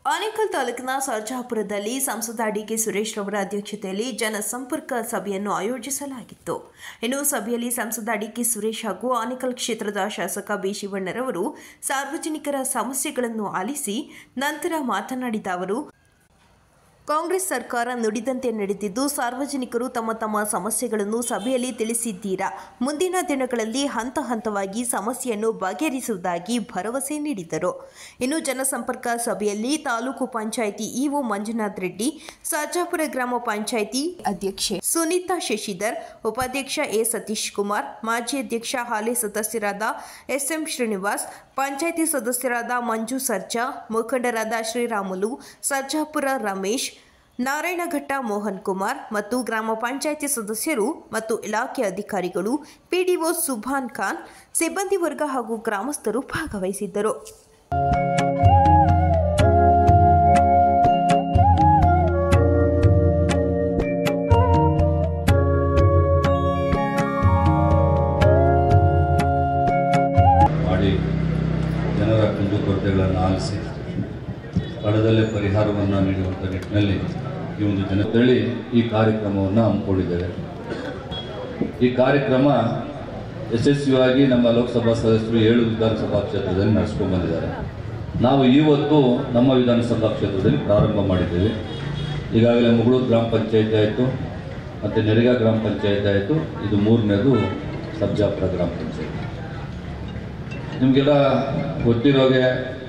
ಆನೇಕಲ್ ತಾಲೂಕಿನ ಸರ್ಜಾಪುರದಲ್ಲಿ ಸಂಸದ ಡಿಕೆ ಸುರೇಶ್ ರವರ ಅಧ್ಯಕ್ಷತೆಯಲ್ಲಿ ಜನಸಂಪರ್ಕ ಸಭೆಯನ್ನು ಆಯೋಜಿಸಲಾಗಿತ್ತು ಇನ್ನು ಸಭೆಯಲ್ಲಿ ಸಂಸದ ಡಿಕೆ ಸುರೇಶ್ ಹಾಗೂ ಆನೇಕಲ್ ಕ್ಷೇತ್ರದ ಶಾಸಕ ಬಿ ಶಿವಣ್ಣರವರು ಸಾರ್ವಜನಿಕರ ಸಮಸ್ಯೆಗಳನ್ನು ಆಲಿಸಿ ನಂತರ ಮಾತನಾಡಿದ ಅವರು ಕಾಂಗ್ರೆಸ್ ಸರ್ಕಾರ ನುಡಿದಂತೆ ನಡೆದಿದ್ದು ಸಾರ್ವಜನಿಕರು ತಮ್ಮ ತಮ್ಮ ಸಮಸ್ಯೆಗಳನ್ನು ಸಭೆಯಲ್ಲಿ ತಿಳಿಸಿದ್ದೀರಾ ಮುಂದಿನ ದಿನಗಳಲ್ಲಿ ಹಂತ ಹಂತವಾಗಿ ಸಮಸ್ಯೆಯನ್ನು ಬಗೆಹರಿಸುವುದಾಗಿ ಭರವಸೆ ನೀಡಿದರು ಇನ್ನು ಜನಸಂಪರ್ಕ ಸಭೆಯಲ್ಲಿ ತಾಲೂಕು ಪಂಚಾಯಿತಿ ಇಒ ಮಂಜುನಾಥ್ ರೆಡ್ಡಿ ಸರ್ಜಾಪುರ ಗ್ರಾಮ ಪಂಚಾಯಿತಿ ಅಧ್ಯಕ್ಷೆ ಸುನೀತಾ ಶಶಿಧರ್ ಉಪಾಧ್ಯಕ್ಷ ಎ ಸತೀಶ್ ಕುಮಾರ್ ಮಾಜಿ ಅಧ್ಯಕ್ಷ ಹಾಲಿ ಸದಸ್ಯರಾದ ಎಸ್ಎಂ ಶ್ರೀನಿವಾಸ್ ಪಂಚಾಯಿತಿ ಸದಸ್ಯರಾದ ಮಂಜು ಸರ್ಜಾ ಮುಖಂಡರಾದ ಶ್ರೀರಾಮುಲು ಸರ್ಜಾಪುರ ರಮೇಶ್ ನಾರಾಯಣಘಟ್ಟ ಮೋಹನ್ ಕುಮಾರ್ ಮತ್ತು ಗ್ರಾಮ ಪಂಚಾಯಿತಿ ಸದಸ್ಯರು ಮತ್ತು ಇಲಾಖೆ ಅಧಿಕಾರಿಗಳು ಪಿಡಿಒ ಸುಭಾನ್ ಖಾನ್ ಸಿಬ್ಬಂದಿ ವರ್ಗ ಹಾಗೂ ಗ್ರಾಮಸ್ಥರು ಭಾಗವಹಿಸಿದ್ದರು ಮಾಡಿ ಜನರ ಕುಂದುಕೊರತೆಗಳನ್ನು ಆಲಿಸಿ ಸ್ಥಳದಲ್ಲೇ ಪರಿಹಾರವನ್ನು ನೀಡುವಂಥ ನಿಟ್ಟಿನಲ್ಲಿ ಈ ಒಂದು ಜನತೆಳಿ ಈ ಕಾರ್ಯಕ್ರಮವನ್ನು ಹಮ್ಮಿಕೊಂಡಿದ್ದೇವೆ ಈ ಕಾರ್ಯಕ್ರಮ ಯಶಸ್ವಿಯಾಗಿ ನಮ್ಮ ಲೋಕಸಭಾ ಸದಸ್ಯರು ಏಳು ವಿಧಾನಸಭಾ ಕ್ಷೇತ್ರದಲ್ಲಿ ನಡೆಸ್ಕೊಂಡು ಬಂದಿದ್ದಾರೆ ನಾವು ಇವತ್ತು ನಮ್ಮ ವಿಧಾನಸಭಾ ಕ್ಷೇತ್ರದಲ್ಲಿ ಪ್ರಾರಂಭ ಮಾಡಿದ್ದೇವೆ ಈಗಾಗಲೇ ಮುಗಳೂರು ಗ್ರಾಮ ಪಂಚಾಯತಿ ಆಯಿತು ಮತ್ತು ನೆರಗ ಗ್ರಾಮ ಪಂಚಾಯತಿ ಆಯಿತು ಇದು ಮೂರನೇದು ಸರ್ಜಾಪುರ ಗ್ರಾಮ ಪಂಚಾಯತಿ ನಿಮಗೆಲ್ಲ ಗೊತ್ತಿರೋಗೆ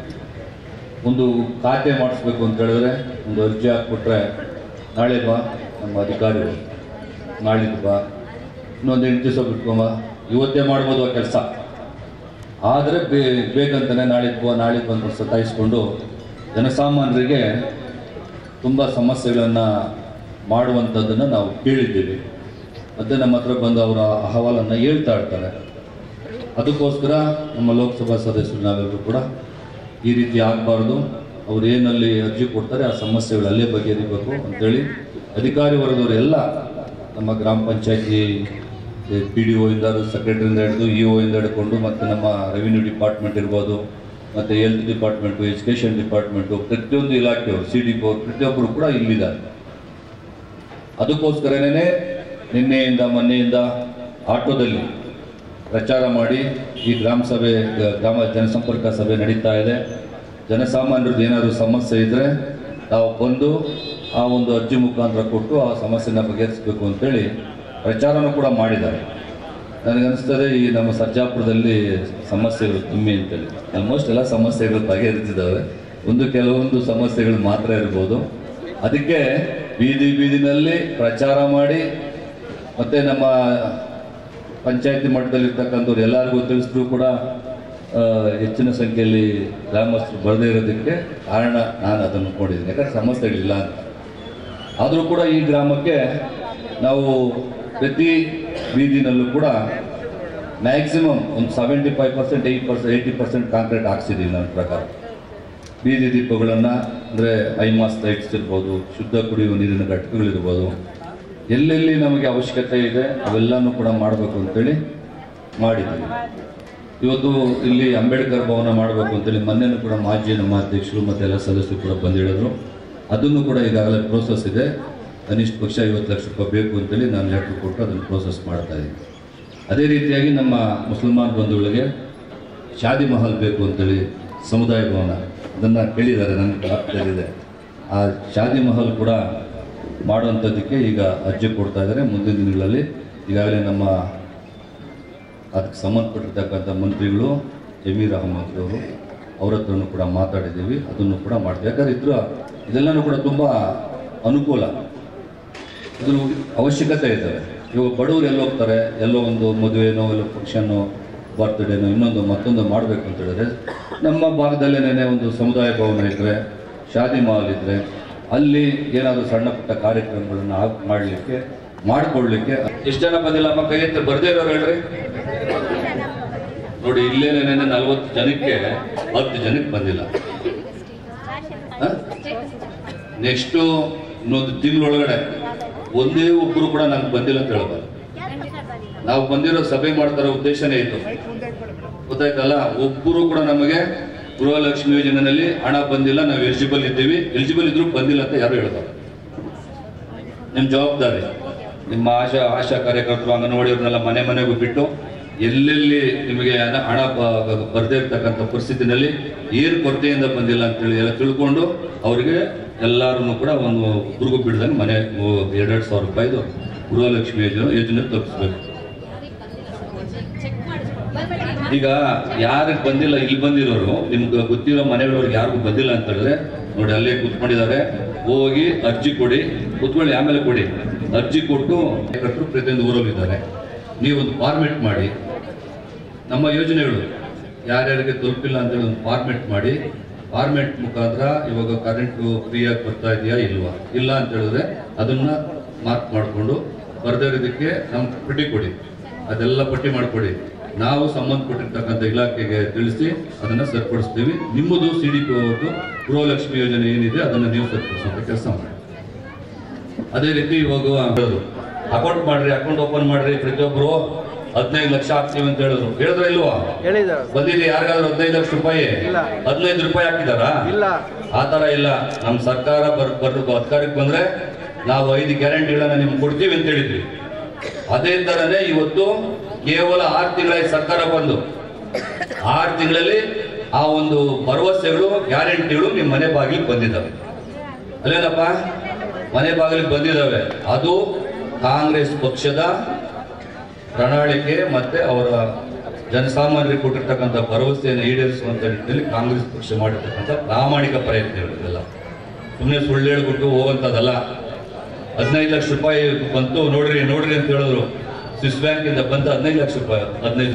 ಒಂದು ಖಾತೆ ಮಾಡಿಸ್ಬೇಕು ಅಂತ ಹೇಳಿದ್ರೆ ಒಂದು ಅರ್ಜಿ ಹಾಕ್ಬಿಟ್ರೆ ನಾಳೆ ಬಾ ನಮ್ಮ ಅಧಿಕಾರಿಗಳು ನಾಳಿದ್ದು ಬಾ ಇನ್ನೊಂದು ಎಂಟು ದಿವಸ ಬಿಟ್ಕೊಂಬ ಇವತ್ತೇ ಮಾಡ್ಬೋದು ಆ ಕೆಲಸ ಆದರೆ ಬೇ ಬೇಕಂತಾನೆ ನಾಳಿದ್ದು ಬಾ ನಾಳಿದ್ದು ಬಂದು ಸತಾಯಿಸ್ಕೊಂಡು ಜನಸಾಮಾನ್ಯರಿಗೆ ತುಂಬ ಸಮಸ್ಯೆಗಳನ್ನು ಮಾಡುವಂಥದ್ದನ್ನು ನಾವು ಕೇಳಿದ್ದೀವಿ ಮತ್ತು ನಮ್ಮ ಹತ್ರ ಬಂದು ಅವರ ಅಹವಾಲನ್ನು ಹೇಳ್ತಾ ಇರ್ತಾರೆ ಅದಕ್ಕೋಸ್ಕರ ನಮ್ಮ ಲೋಕಸಭಾ ಸದಸ್ಯರು ನಾವೆಲ್ಲರೂ ಕೂಡ ಈ ರೀತಿ ಆಗಬಾರ್ದು ಅವ್ರು ಏನಲ್ಲಿ ಅರ್ಜಿ ಕೊಡ್ತಾರೆ ಆ ಸಮಸ್ಯೆಗಳು ಅಲ್ಲೇ ಬಗೆಹರಿಬೇಕು ಅಂತೇಳಿ ಅಧಿಕಾರಿ ವರ್ಗದವರು ಎಲ್ಲ ನಮ್ಮ ಗ್ರಾಮ ಪಂಚಾಯತಿ ಪಿ ಡಿ ಒಯಿಂದ ಸೆಕ್ರೆಟರಿಯಿಂದ ಹಿಡಿದು ಇ ಒಯಿಂದ ಹಿಡ್ಕೊಂಡು ಮತ್ತು ನಮ್ಮ ರೆವಿನ್ಯೂ ಡಿಪಾರ್ಟ್ಮೆಂಟ್ ಇರ್ಬೋದು ಮತ್ತು ಹೆಲ್ತ್ ಡಿಪಾರ್ಟ್ಮೆಂಟು ಎಜುಕೇಷನ್ ಡಿಪಾರ್ಟ್ಮೆಂಟು ಪ್ರತಿಯೊಂದು ಇಲಾಖೆಯವರು ಸಿ ಡಿ ಪಿ ಪ್ರತಿಯೊಬ್ಬರು ಕೂಡ ಇಲ್ಲಿದ್ದಾರೆ ಅದಕ್ಕೋಸ್ಕರನೇ ನಿನ್ನೆಯಿಂದ ಮೊನ್ನೆಯಿಂದ ಆಟೋದಲ್ಲಿ ಪ್ರಚಾರ ಮಾಡಿ ಈ ಗ್ರಾಮ ಸಭೆ ಗ- ಗ್ರಾಮ ಜನಸಂಪರ್ಕ ಸಭೆ ನಡೀತಾ ಇದೆ ಜನಸಾಮಾನ್ಯರದ್ದು ಏನಾದರೂ ಸಮಸ್ಯೆ ಇದ್ದರೆ ತಾವು ಬಂದು ಆ ಒಂದು ಅರ್ಜಿ ಮುಖಾಂತರ ಕೊಟ್ಟು ಆ ಸಮಸ್ಯೆನ ಬಗೆಹರಿಸಬೇಕು ಅಂತೇಳಿ ಪ್ರಚಾರನೂ ಕೂಡ ಮಾಡಿದ್ದಾರೆ ನನಗನ್ನಿಸ್ತದೆ ಈ ನಮ್ಮ ಸರ್ಜಾಪುರದಲ್ಲಿ ಸಮಸ್ಯೆಗಳು ಕಮ್ಮಿ ಅಂತೇಳಿ ಆಲ್ಮೋಸ್ಟ್ ಎಲ್ಲ ಸಮಸ್ಯೆಗಳು ಬಗೆಹರಿಸಿದ್ದಾವೆ ಒಂದು ಕೆಲವೊಂದು ಸಮಸ್ಯೆಗಳು ಮಾತ್ರ ಇರ್ಬೋದು ಅದಕ್ಕೆ ಬೀದಿ ಬೀದಿನಲ್ಲಿ ಪ್ರಚಾರ ಮಾಡಿ ಮತ್ತು ನಮ್ಮ ಪಂಚಾಯತಿ ಮಟ್ಟದಲ್ಲಿರ್ತಕ್ಕಂಥವ್ರು ಎಲ್ಲರಿಗೂ ತಿಳಿಸಿದ್ರು ಕೂಡ ಆ, ಹೆಚ್ಚಿನ ಸಂಖ್ಯೆಯಲ್ಲಿ ಗ್ರಾಮಸ್ಥರು ಬರದೇ ಇರೋದಕ್ಕೆ ಕಾರಣ ನಾನು ಅದನ್ನು ನೋಡಿದ್ದೀನಿ ಯಾಕಂದ್ರೆ ಸಮಸ್ಯೆಗಳಿಲ್ಲ ಅಂತ ಆದರೂ ಕೂಡ ಈ ಗ್ರಾಮಕ್ಕೆ ನಾವು ಪ್ರತಿ ಬೀದಿನಲ್ಲೂ ಕೂಡ ಮ್ಯಾಕ್ಸಿಮಮ್ ಒಂದು seventy five percent eight percent eighty percent concrete ಹಾಕ್ಸಿದ್ದೀವಿ ನನ್ನ ಪ್ರಕಾರ ಬೀದಿ ದೀಪಗಳನ್ನು ಅಂದರೆ ಐಮಾಸ್ ಲೈಟ್ಸ್ ಇರ್ಬೋದು ಶುದ್ಧ ಕುಡಿಯುವ ನೀರಿನ ಘಟಕಗಳಿರ್ಬೋದು ಎಲ್ಲೆಲ್ಲಿ ನಮಗೆ ಅವಶ್ಯಕತೆ ಇದೆ ಅವೆಲ್ಲನೂ ಕೂಡ ಮಾಡಬೇಕು ಅಂತೇಳಿ ಮಾಡಿದ್ದೀವಿ ಇವತ್ತು ಇಲ್ಲಿ ಅಂಬೇಡ್ಕರ್ ಭವನ ಮಾಡಬೇಕು ಅಂತೇಳಿ ಮೊನ್ನೆನೂ ಕೂಡ ಮಾಜಿ ನಮ್ಮ ಅಧ್ಯಕ್ಷರು ಮತ್ತು ಎಲ್ಲ ಸದಸ್ಯರು ಕೂಡ ಬಂದು ಹೇಳಿದ್ರು ಅದನ್ನು ಕೂಡ ಈಗಾಗಲೇ ಪ್ರೋಸೆಸ್ ಇದೆ ಕನಿಷ್ಠ ಪಕ್ಷ ಐವತ್ತು ಲಕ್ಷ ರೂಪಾಯಿ ಬೇಕು ಅಂತೇಳಿ ನಾನು ಲೆಟ್ರ್ ಕೊಟ್ಟು ಅದನ್ನು ಪ್ರೋಸೆಸ್ ಮಾಡ್ತಾ ಇದ್ದೀನಿ ಅದೇ ರೀತಿಯಾಗಿ ನಮ್ಮ ಮುಸಲ್ಮಾನ್ ಬಂಧುಗಳಿಗೆ ಶಾದಿ ಮಹಲ್ ಬೇಕು ಅಂತೇಳಿ ಸಮುದಾಯ ಭವನ ಅದನ್ನು ಕೇಳಿದ್ದಾರೆ ನನ್ನ ಜ್ಞಾಪಕದಲ್ಲಿದೆ ಆ ಶಾದಿ ಮಹಲ್ ಕೂಡ ಮಾಡುವಂಥದ್ದಕ್ಕೆ ಈಗ ಅರ್ಜಿ ಕೊಡ್ತಾ ಇದ್ದಾರೆ ಮುಂದಿನ ದಿನಗಳಲ್ಲಿ ಈಗಾಗಲೇ ನಮ್ಮ ಅದಕ್ಕೆ ಸಂಬಂಧಪಟ್ಟಿರ್ತಕ್ಕಂಥ ಮಂತ್ರಿಗಳು ಜಮೀರ್ ಅಹಮದ್ ಅವರು ಅವ್ರ ಹತ್ರನೂ ಕೂಡ ಮಾತಾಡಿದ್ದೀವಿ ಅದನ್ನು ಕೂಡ ಮಾಡ್ತೀವಿ ಯಾಕಂದ್ರೆ ಇದ್ರ ಇದೆಲ್ಲನೂ ಕೂಡ ತುಂಬ ಅನುಕೂಲ ಇದ್ರ ಅವಶ್ಯಕತೆ ಇದ್ದಾವೆ ಇವಾಗ ಬಡವರು ಎಲ್ಲಿ ಹೋಗ್ತಾರೆ ಎಲ್ಲೋ ಒಂದು ಮದುವೆನೋ ಎಲ್ಲೋ ಫಂಕ್ಷನ್ನು ಬರ್ತ್ಡೇನೋ ಇನ್ನೊಂದು ಮತ್ತೊಂದು ಮಾಡಬೇಕು ಅಂತ ಹೇಳಿದ್ರೆ ನಮ್ಮ ಭಾಗದಲ್ಲೇನೇ ಒಂದು ಸಮುದಾಯ ಭವನ ಇದ್ದರೆ ಶಾದಿ ಮಹಲ್ ಇದ್ದರೆ ಅಲ್ಲಿ ಏನಾದರೂ ಸಣ್ಣ ಪುಟ್ಟ ಕಾರ್ಯಕ್ರಮಗಳನ್ನು ಆಗ್ ಮಾಡಲಿಕ್ಕೆ ಮಾಡಿಕೊಡ್ಲಿಕ್ಕೆ ಎಷ್ಟು ಜನ ಬಂದಿಲ್ಲ ಅಮ್ಮ ಕೈ ಎತ್ತಿ ಬರ್ದೇ ಇರೋರು ಹೇಳ್ರಿ ನೋಡಿ ಇಲ್ಲೇನೇನೆ ನಲ್ವತ್ತು ಜನಕ್ಕೆ ಹತ್ತು ಜನಕ್ಕೆ ಬಂದಿಲ್ಲ ನೆಕ್ಸ್ಟು ಇನ್ನೊಂದು ತಿಂಗಳೊಳಗಡೆ ಒಂದೇ ಒಬ್ಬರು ಕೂಡ ನಂಗೆ ಬಂದಿಲ್ಲ ಅಂತ ಹೇಳ್ಬಾರ್ದು ನಾವು ಬಂದಿರೋ ಸಭೆ ಮಾಡ್ತಾರೋ ಉದ್ದೇಶನೇ ಇತ್ತು ಗೊತ್ತಾಯ್ತಲ್ಲ ಒಬ್ಬರು ಕೂಡ ನಮಗೆ ಗೃಹಲಕ್ಷ್ಮಿ ಯೋಜನೆಯಲ್ಲಿ ಹಣ ಬಂದಿಲ್ಲ ನಾವು ಎಲಿಜಿಬಲ್ ಇದ್ದೀವಿ ಎಲಿಜಿಬಲ್ ಇದ್ರೂ ಬಂದಿಲ್ಲ ಅಂತ ಯಾರು ಹೇಳ್ತಾರೆ ನಿಮ್ಮ ಜವಾಬ್ದಾರಿ ನಿಮ್ಮ ಆಶಾ ಆಶಾ ಕಾರ್ಯಕರ್ತರು ಅಂಗನವಾಡಿಯವ್ರನ್ನೆಲ್ಲ ಮನೆ ಮನೆಗೂ ಬಿಟ್ಟು ಎಲ್ಲೆಲ್ಲಿ ನಿಮಗೆ ಹಣ- ಹಣ ಬ- ಬರ್ದೇ ಇರ್ತಕ್ಕಂಥ ಪರಿಸ್ಥಿತಿನಲ್ಲಿ ಏನು ಕೊರತೆಯಿಂದ ಬಂದಿಲ್ಲ ಅಂತೇಳಿ ಎಲ್ಲ ತಿಳ್ಕೊಂಡು ಅವರಿಗೆ ಎಲ್ಲರೂ ಕೂಡ ಒಂದು ಗುರುಗು ಬಿಡ್ದಂಗೆ ಮನೆ ಎರಡೆರಡು ಸಾವಿರ ರೂಪಾಯಿದು ಗೃಹಲಕ್ಷ್ಮಿ ಯೋಜನೆ ಯೋಜನೆ ತಲುಪಿಸ್ಬೇಕು ಈಗ ಯಾರಿಗೆ ಬಂದಿಲ್ಲ ಇಲ್ಲಿ ಬಂದಿರೋರು ನಿಮ್ಗೆ ಗೊತ್ತಿರೋ ಮನೆಗಳವ್ರಿಗೆ ಯಾರಿಗೂ ಬಂದಿಲ್ಲ ಅಂತ ಹೇಳಿದ್ರೆ ನೋಡಿ ಅಲ್ಲೇ ಕೂತ್ಕೊಂಡಿದ್ದಾರೆ ಹೋಗಿ ಅರ್ಜಿ ಕೊಡಿ ಕೂತ್ಕೊಳ್ಳಿ ಆಮೇಲೆ ಕೊಡಿ ಅರ್ಜಿ ಕೊಟ್ಟು ಕಾರ್ಯಕರ್ತರು ಪ್ರತಿಯೊಂದು ಊರಲ್ಲಿದ್ದಾರೆ ನೀವೊಂದು ಫಾರ್ಮೆಟ್ ಮಾಡಿ ನಮ್ಮ ಯೋಜನೆಗಳು ಯಾರ್ಯಾರಿಗೆ ತಲುಪಿಲ್ಲ ಅಂತೇಳಿ ಒಂದು ಫಾರ್ಮೆಟ್ ಮಾಡಿ ಫಾರ್ಮೆಟ್ ಮುಖಾಂತರ ಇವಾಗ ಕರೆಂಟು ಫ್ರೀಯಾಗಿ ಬರ್ತಾ ಇದೆಯಾ ಇಲ್ವಾ ಇಲ್ಲ ಅಂತ ಹೇಳಿದ್ರೆ ಅದನ್ನ ಮಾರ್ಕ್ ಮಾಡಿಕೊಂಡು ಬರ್ದಿರೋದಕ್ಕೆ ನಮ್ಗೆ ಪಟ್ಟಿ ಕೊಡಿ ಅದೆಲ್ಲ ಪಟ್ಟಿ ಮಾಡಿಕೊಡಿ ನಾವು ಸಂಬಂಧಪಟ್ಟಿರ್ತಕ್ಕಂಥ ಇಲಾಖೆಗೆ ತಿಳಿಸಿ ಅದನ್ನ ಸರಿಪಡಿಸ್ತೀವಿ ನಿಮ್ಮದು ಸಿ ಡಿ ಪಿ ಅವ್ರದ್ದು ಗೃಹಲಕ್ಷ್ಮಿ ಯೋಜನೆ ಏನಿದೆ ಅದನ್ನ ನೀವು ಸರಿಪಡಿಸುವಂತ ಕೆಲಸ ಮಾಡಿ ಅದೇ ರೀತಿ ಇವಾಗ ಅಕೌಂಟ್ ಮಾಡ್ರಿ ಅಕೌಂಟ್ ಓಪನ್ ಮಾಡ್ರಿ ಪ್ರತಿಯೊಬ್ರು ಹದಿನೈದು ಲಕ್ಷ ಹಾಕ್ತೀವಿ ಅಂತ ಹೇಳಿದ್ರು ಹೇಳಿದ್ರ ಇಲ್ವಾ ಹೇಳಿದ್ದಾರೆ ಬಂದಿದೆ ಯಾರಿಗಾದ್ರೂ ಹದಿನೈದು ಲಕ್ಷ ರೂಪಾಯಿ ಇಲ್ಲ. ಹದಿನೈದು ರೂಪಾಯಿ ಹಾಕಿದಾರಾ ಇಲ್ಲ ಆ ತರ ಇಲ್ಲ ನಮ್ಮ ಸರ್ಕಾರ ಬರ್ ಬರ್ ಅಧಿಕಾರಕ್ಕೆ ಬಂದ್ರೆ ನಾವು ಐದು ಗ್ಯಾರಂಟಿಗಳನ್ನ ನಿಮ್ಗೆ ಕೊಡ್ತೀವಿ ಅಂತ ಹೇಳಿದ್ವಿ ಅದೇ ತರನೇ ಇವತ್ತು ಕೇವಲ ಆರು ತಿಂಗಳ ಸರ್ಕಾರ ಬಂದು ಆರು ತಿಂಗಳಲ್ಲಿ ಆ ಒಂದು ಭರವಸೆಗಳು ಗ್ಯಾರಂಟಿಗಳು ನಿಮ್ಮ ಮನೆ ಬಾಗಿಲಿಗೆ ಬಂದಿದ್ದಾವೆ ಅಲ್ಲೇನಪ್ಪ ಮನೆ ಬಾಗಿಲಿಗೆ ಬಂದಿದ್ದಾವೆ ಅದು ಕಾಂಗ್ರೆಸ್ ಪಕ್ಷದ ಪ್ರಣಾಳಿಕೆ ಮತ್ತೆ ಅವರ ಜನಸಾಮಾನ್ಯರಿಗೆ ಕೊಟ್ಟಿರ್ತಕ್ಕಂಥ ಭರವಸೆಯನ್ನು ಈಡೇರಿಸುವಂತ ನಿಟ್ಟಿನಲ್ಲಿ ಕಾಂಗ್ರೆಸ್ ಪಕ್ಷ ಮಾಡಿರ್ತಕ್ಕಂಥ ಪ್ರಾಮಾಣಿಕ ಪ್ರಯತ್ನಗಳು ಇದೆಲ್ಲ ಸುಮ್ಮನೆ ಸುಳ್ಳು ಹೇಳ್ಬಿಟ್ಟು ಹೋಗುವಂಥದ್ದಲ್ಲ ಹದಿನೈದು ಲಕ್ಷ ರೂಪಾಯಿ ಬಂತು ನೋಡ್ರಿ ನೋಡ್ರಿ ಅಂತ ಹೇಳಿದ್ರು ಸ್ವಿಸ್ ಬ್ಯಾಂಕ್ ಇಂದ ಬಂತ ಹದಿನೈದು ಲಕ್ಷ ರೂಪಾಯಿ ಹದಿನೈದು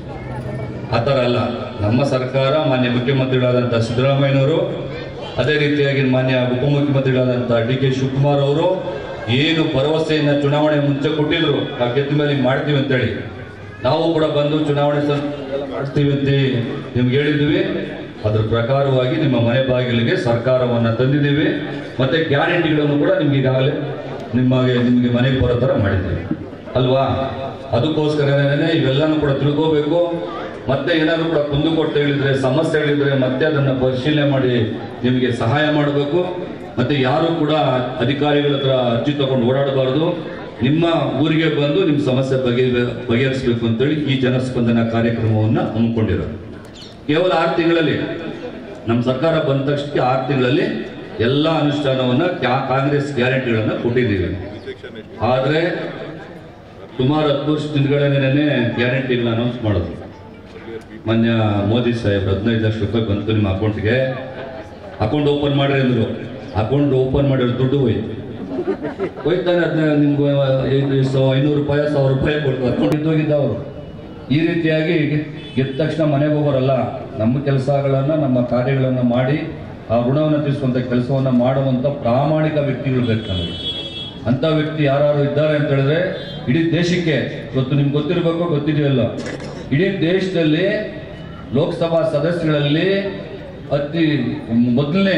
ಆ ಥರ ಅಲ್ಲ ನಮ್ಮ ಸರ್ಕಾರ ಮಾನ್ಯ ಮುಖ್ಯಮಂತ್ರಿಗಳಾದಂಥ ಸಿದ್ದರಾಮಯ್ಯನವರು ಅದೇ ರೀತಿಯಾಗಿ ಮಾನ್ಯ ಉಪಮುಖ್ಯಮಂತ್ರಿಗಳಾದಂಥ ಡಿ ಕೆ ಶಿವಕುಮಾರ್ ಅವರು ಏನು ಭರವಸೆಯನ್ನ ಚುನಾವಣೆ ಮುಂಚೆ ಕೊಟ್ಟಿದ್ರು ನಾವು ಗೆದ್ದ ಮೇಲೆ ಹಿಂಗ್ ಮಾಡ್ತೀವಿ ಅಂತೇಳಿ ನಾವು ಕೂಡ ಬಂದು ಚುನಾವಣೆ ಸಂದರ್ಭದಲ್ಲಿ ಮಾಡ್ತೀವಿ ಅಂತ ನಿಮ್ಗೆ ಹೇಳಿದ್ವಿ ಅದ್ರ ಪ್ರಕಾರವಾಗಿ ನಿಮ್ಮ ಮನೆ ಬಾಗಿಲಿಗೆ ಸರ್ಕಾರವನ್ನ ತಂದಿದ್ದೀವಿ ಮತ್ತೆ ಗ್ಯಾರಂಟಿಗಳನ್ನು ಕೂಡ ನಿಮ್ಗೆ ಈಗಾಗಲೇ ನಿಮಗೆ ನಿಮಗೆ ಮನೆಗೆ ಬರೋ ಥರ ಮಾಡಿದ್ದೀವಿ ಅಲ್ವಾ ಅದಕ್ಕೋಸ್ಕರನೇ ಇವೆಲ್ಲನೂ ಕೂಡ ತಿಳ್ಕೋಬೇಕು ಮತ್ತೆ ಏನಾದ್ರು ಕೂಡ ಕುಂದುಕೊಟ್ಟು ಹೇಳಿದ್ರೆ ಸಮಸ್ಯೆ ಹೇಳಿದ್ರೆ ಮತ್ತೆ ಅದನ್ನ ಪರಿಶೀಲನೆ ಮಾಡಿ ನಿಮಗೆ ಸಹಾಯ ಮಾಡಬೇಕು ಮತ್ತೆ ಯಾರು ಕೂಡ ಅಧಿಕಾರಿಗಳ ಹತ್ರ ಅರ್ಜಿ ತಗೊಂಡು ಓಡಾಡಬಾರದು ನಿಮ್ಮ ಊರಿಗೆ ಬಂದು ನಿಮ್ಮ ಸಮಸ್ಯೆ ಬಗೆ ಬಗೆಹರಿಸಬೇಕು ಅಂತೇಳಿ ಈ ಜನಸ್ಪಂದನ ಕಾರ್ಯಕ್ರಮವನ್ನ ಹಮ್ಮಿಕೊಂಡಿರೋದು ಕೇವಲ ಆರು ತಿಂಗಳಲ್ಲಿ ನಮ್ಮ ಸರ್ಕಾರ ಬಂದ ತಕ್ಷಣಕ್ಕೆ ಆರು ತಿಂಗಳಲ್ಲಿ ಎಲ್ಲ ಅನುಷ್ಠಾನವನ್ನ ಕ್ಯಾ- ಕಾಂಗ್ರೆಸ್ ಗ್ಯಾರಂಟಿಗಳನ್ನ ಕೊಟ್ಟಿದ್ದೀವಿ ಆದ್ರೆ ಸುಮಾರು ಹತ್ತು ವರ್ಷದ ಹಿಂದ್ಗಡೆನೆ ಗ್ಯಾರಂಟಿಗಳನ್ನ ಅನೌನ್ಸ್ ಮಾಡೋದು ಮೊನ್ನೆ ಮೋದಿ ಸಾಹೇಬ್ ಹದಿನೈದು ಲಕ್ಷ ರೂಪಾಯಿ ಬಂತು ನಿಮ್ಮ ಅಕೌಂಟ್ಗೆ ಅಕೌಂಟ್ ಓಪನ್ ಮಾಡ್ರಿ ಅಂದ್ರು ಅಕೌಂಟ್ ಓಪನ್ ಮಾಡಿರೋ ದುಡ್ಡು ಹೋಯ್ತು ಹೋಯ್ತಾನೆ ಅದನ್ನ ನಿಮ್ಗೆ ಐದು ಸಾವಿರ ಐನೂರು ರೂಪಾಯಿ ಸಾವಿರ ರೂಪಾಯಿ ಕೊಟ್ಟು ಅಕೌಂಟ್ ಇದ್ದೋಗಿದ್ದ ಅವರು ಈ ರೀತಿಯಾಗಿ ಗೆದ್ದ ತಕ್ಷಣ ಮನೆಗೆ ಹೋಗೋರಲ್ಲ ನಮ್ಮ ಕೆಲಸಗಳನ್ನ ನಮ್ಮ ಕಾರ್ಯಗಳನ್ನ ಮಾಡಿ ಆ ಋಣವನ್ನು ತೀರಿಸುವಂತ ಕೆಲಸವನ್ನ ಮಾಡುವಂತ ಪ್ರಾಮಾಣಿಕ ವ್ಯಕ್ತಿಗಳು ಬೇಕು ನಮಗೆ ಅಂತ ವ್ಯಕ್ತಿ ಯಾರು ಇದ್ದಾರೆ ಅಂತ ಹೇಳಿದ್ರೆ ಇಡೀ ದೇಶಕ್ಕೆ ಇವತ್ತು ನಿಮ್ಗೆ ಗೊತ್ತಿರಬೇಕು ಗೊತ್ತಿದೆಯಲ್ಲ ಇಡೀ ದೇಶದಲ್ಲಿ ಲೋಕಸಭಾ ಸದಸ್ಯರಲ್ಲಿ ಅತಿ ಮೊದಲನೇ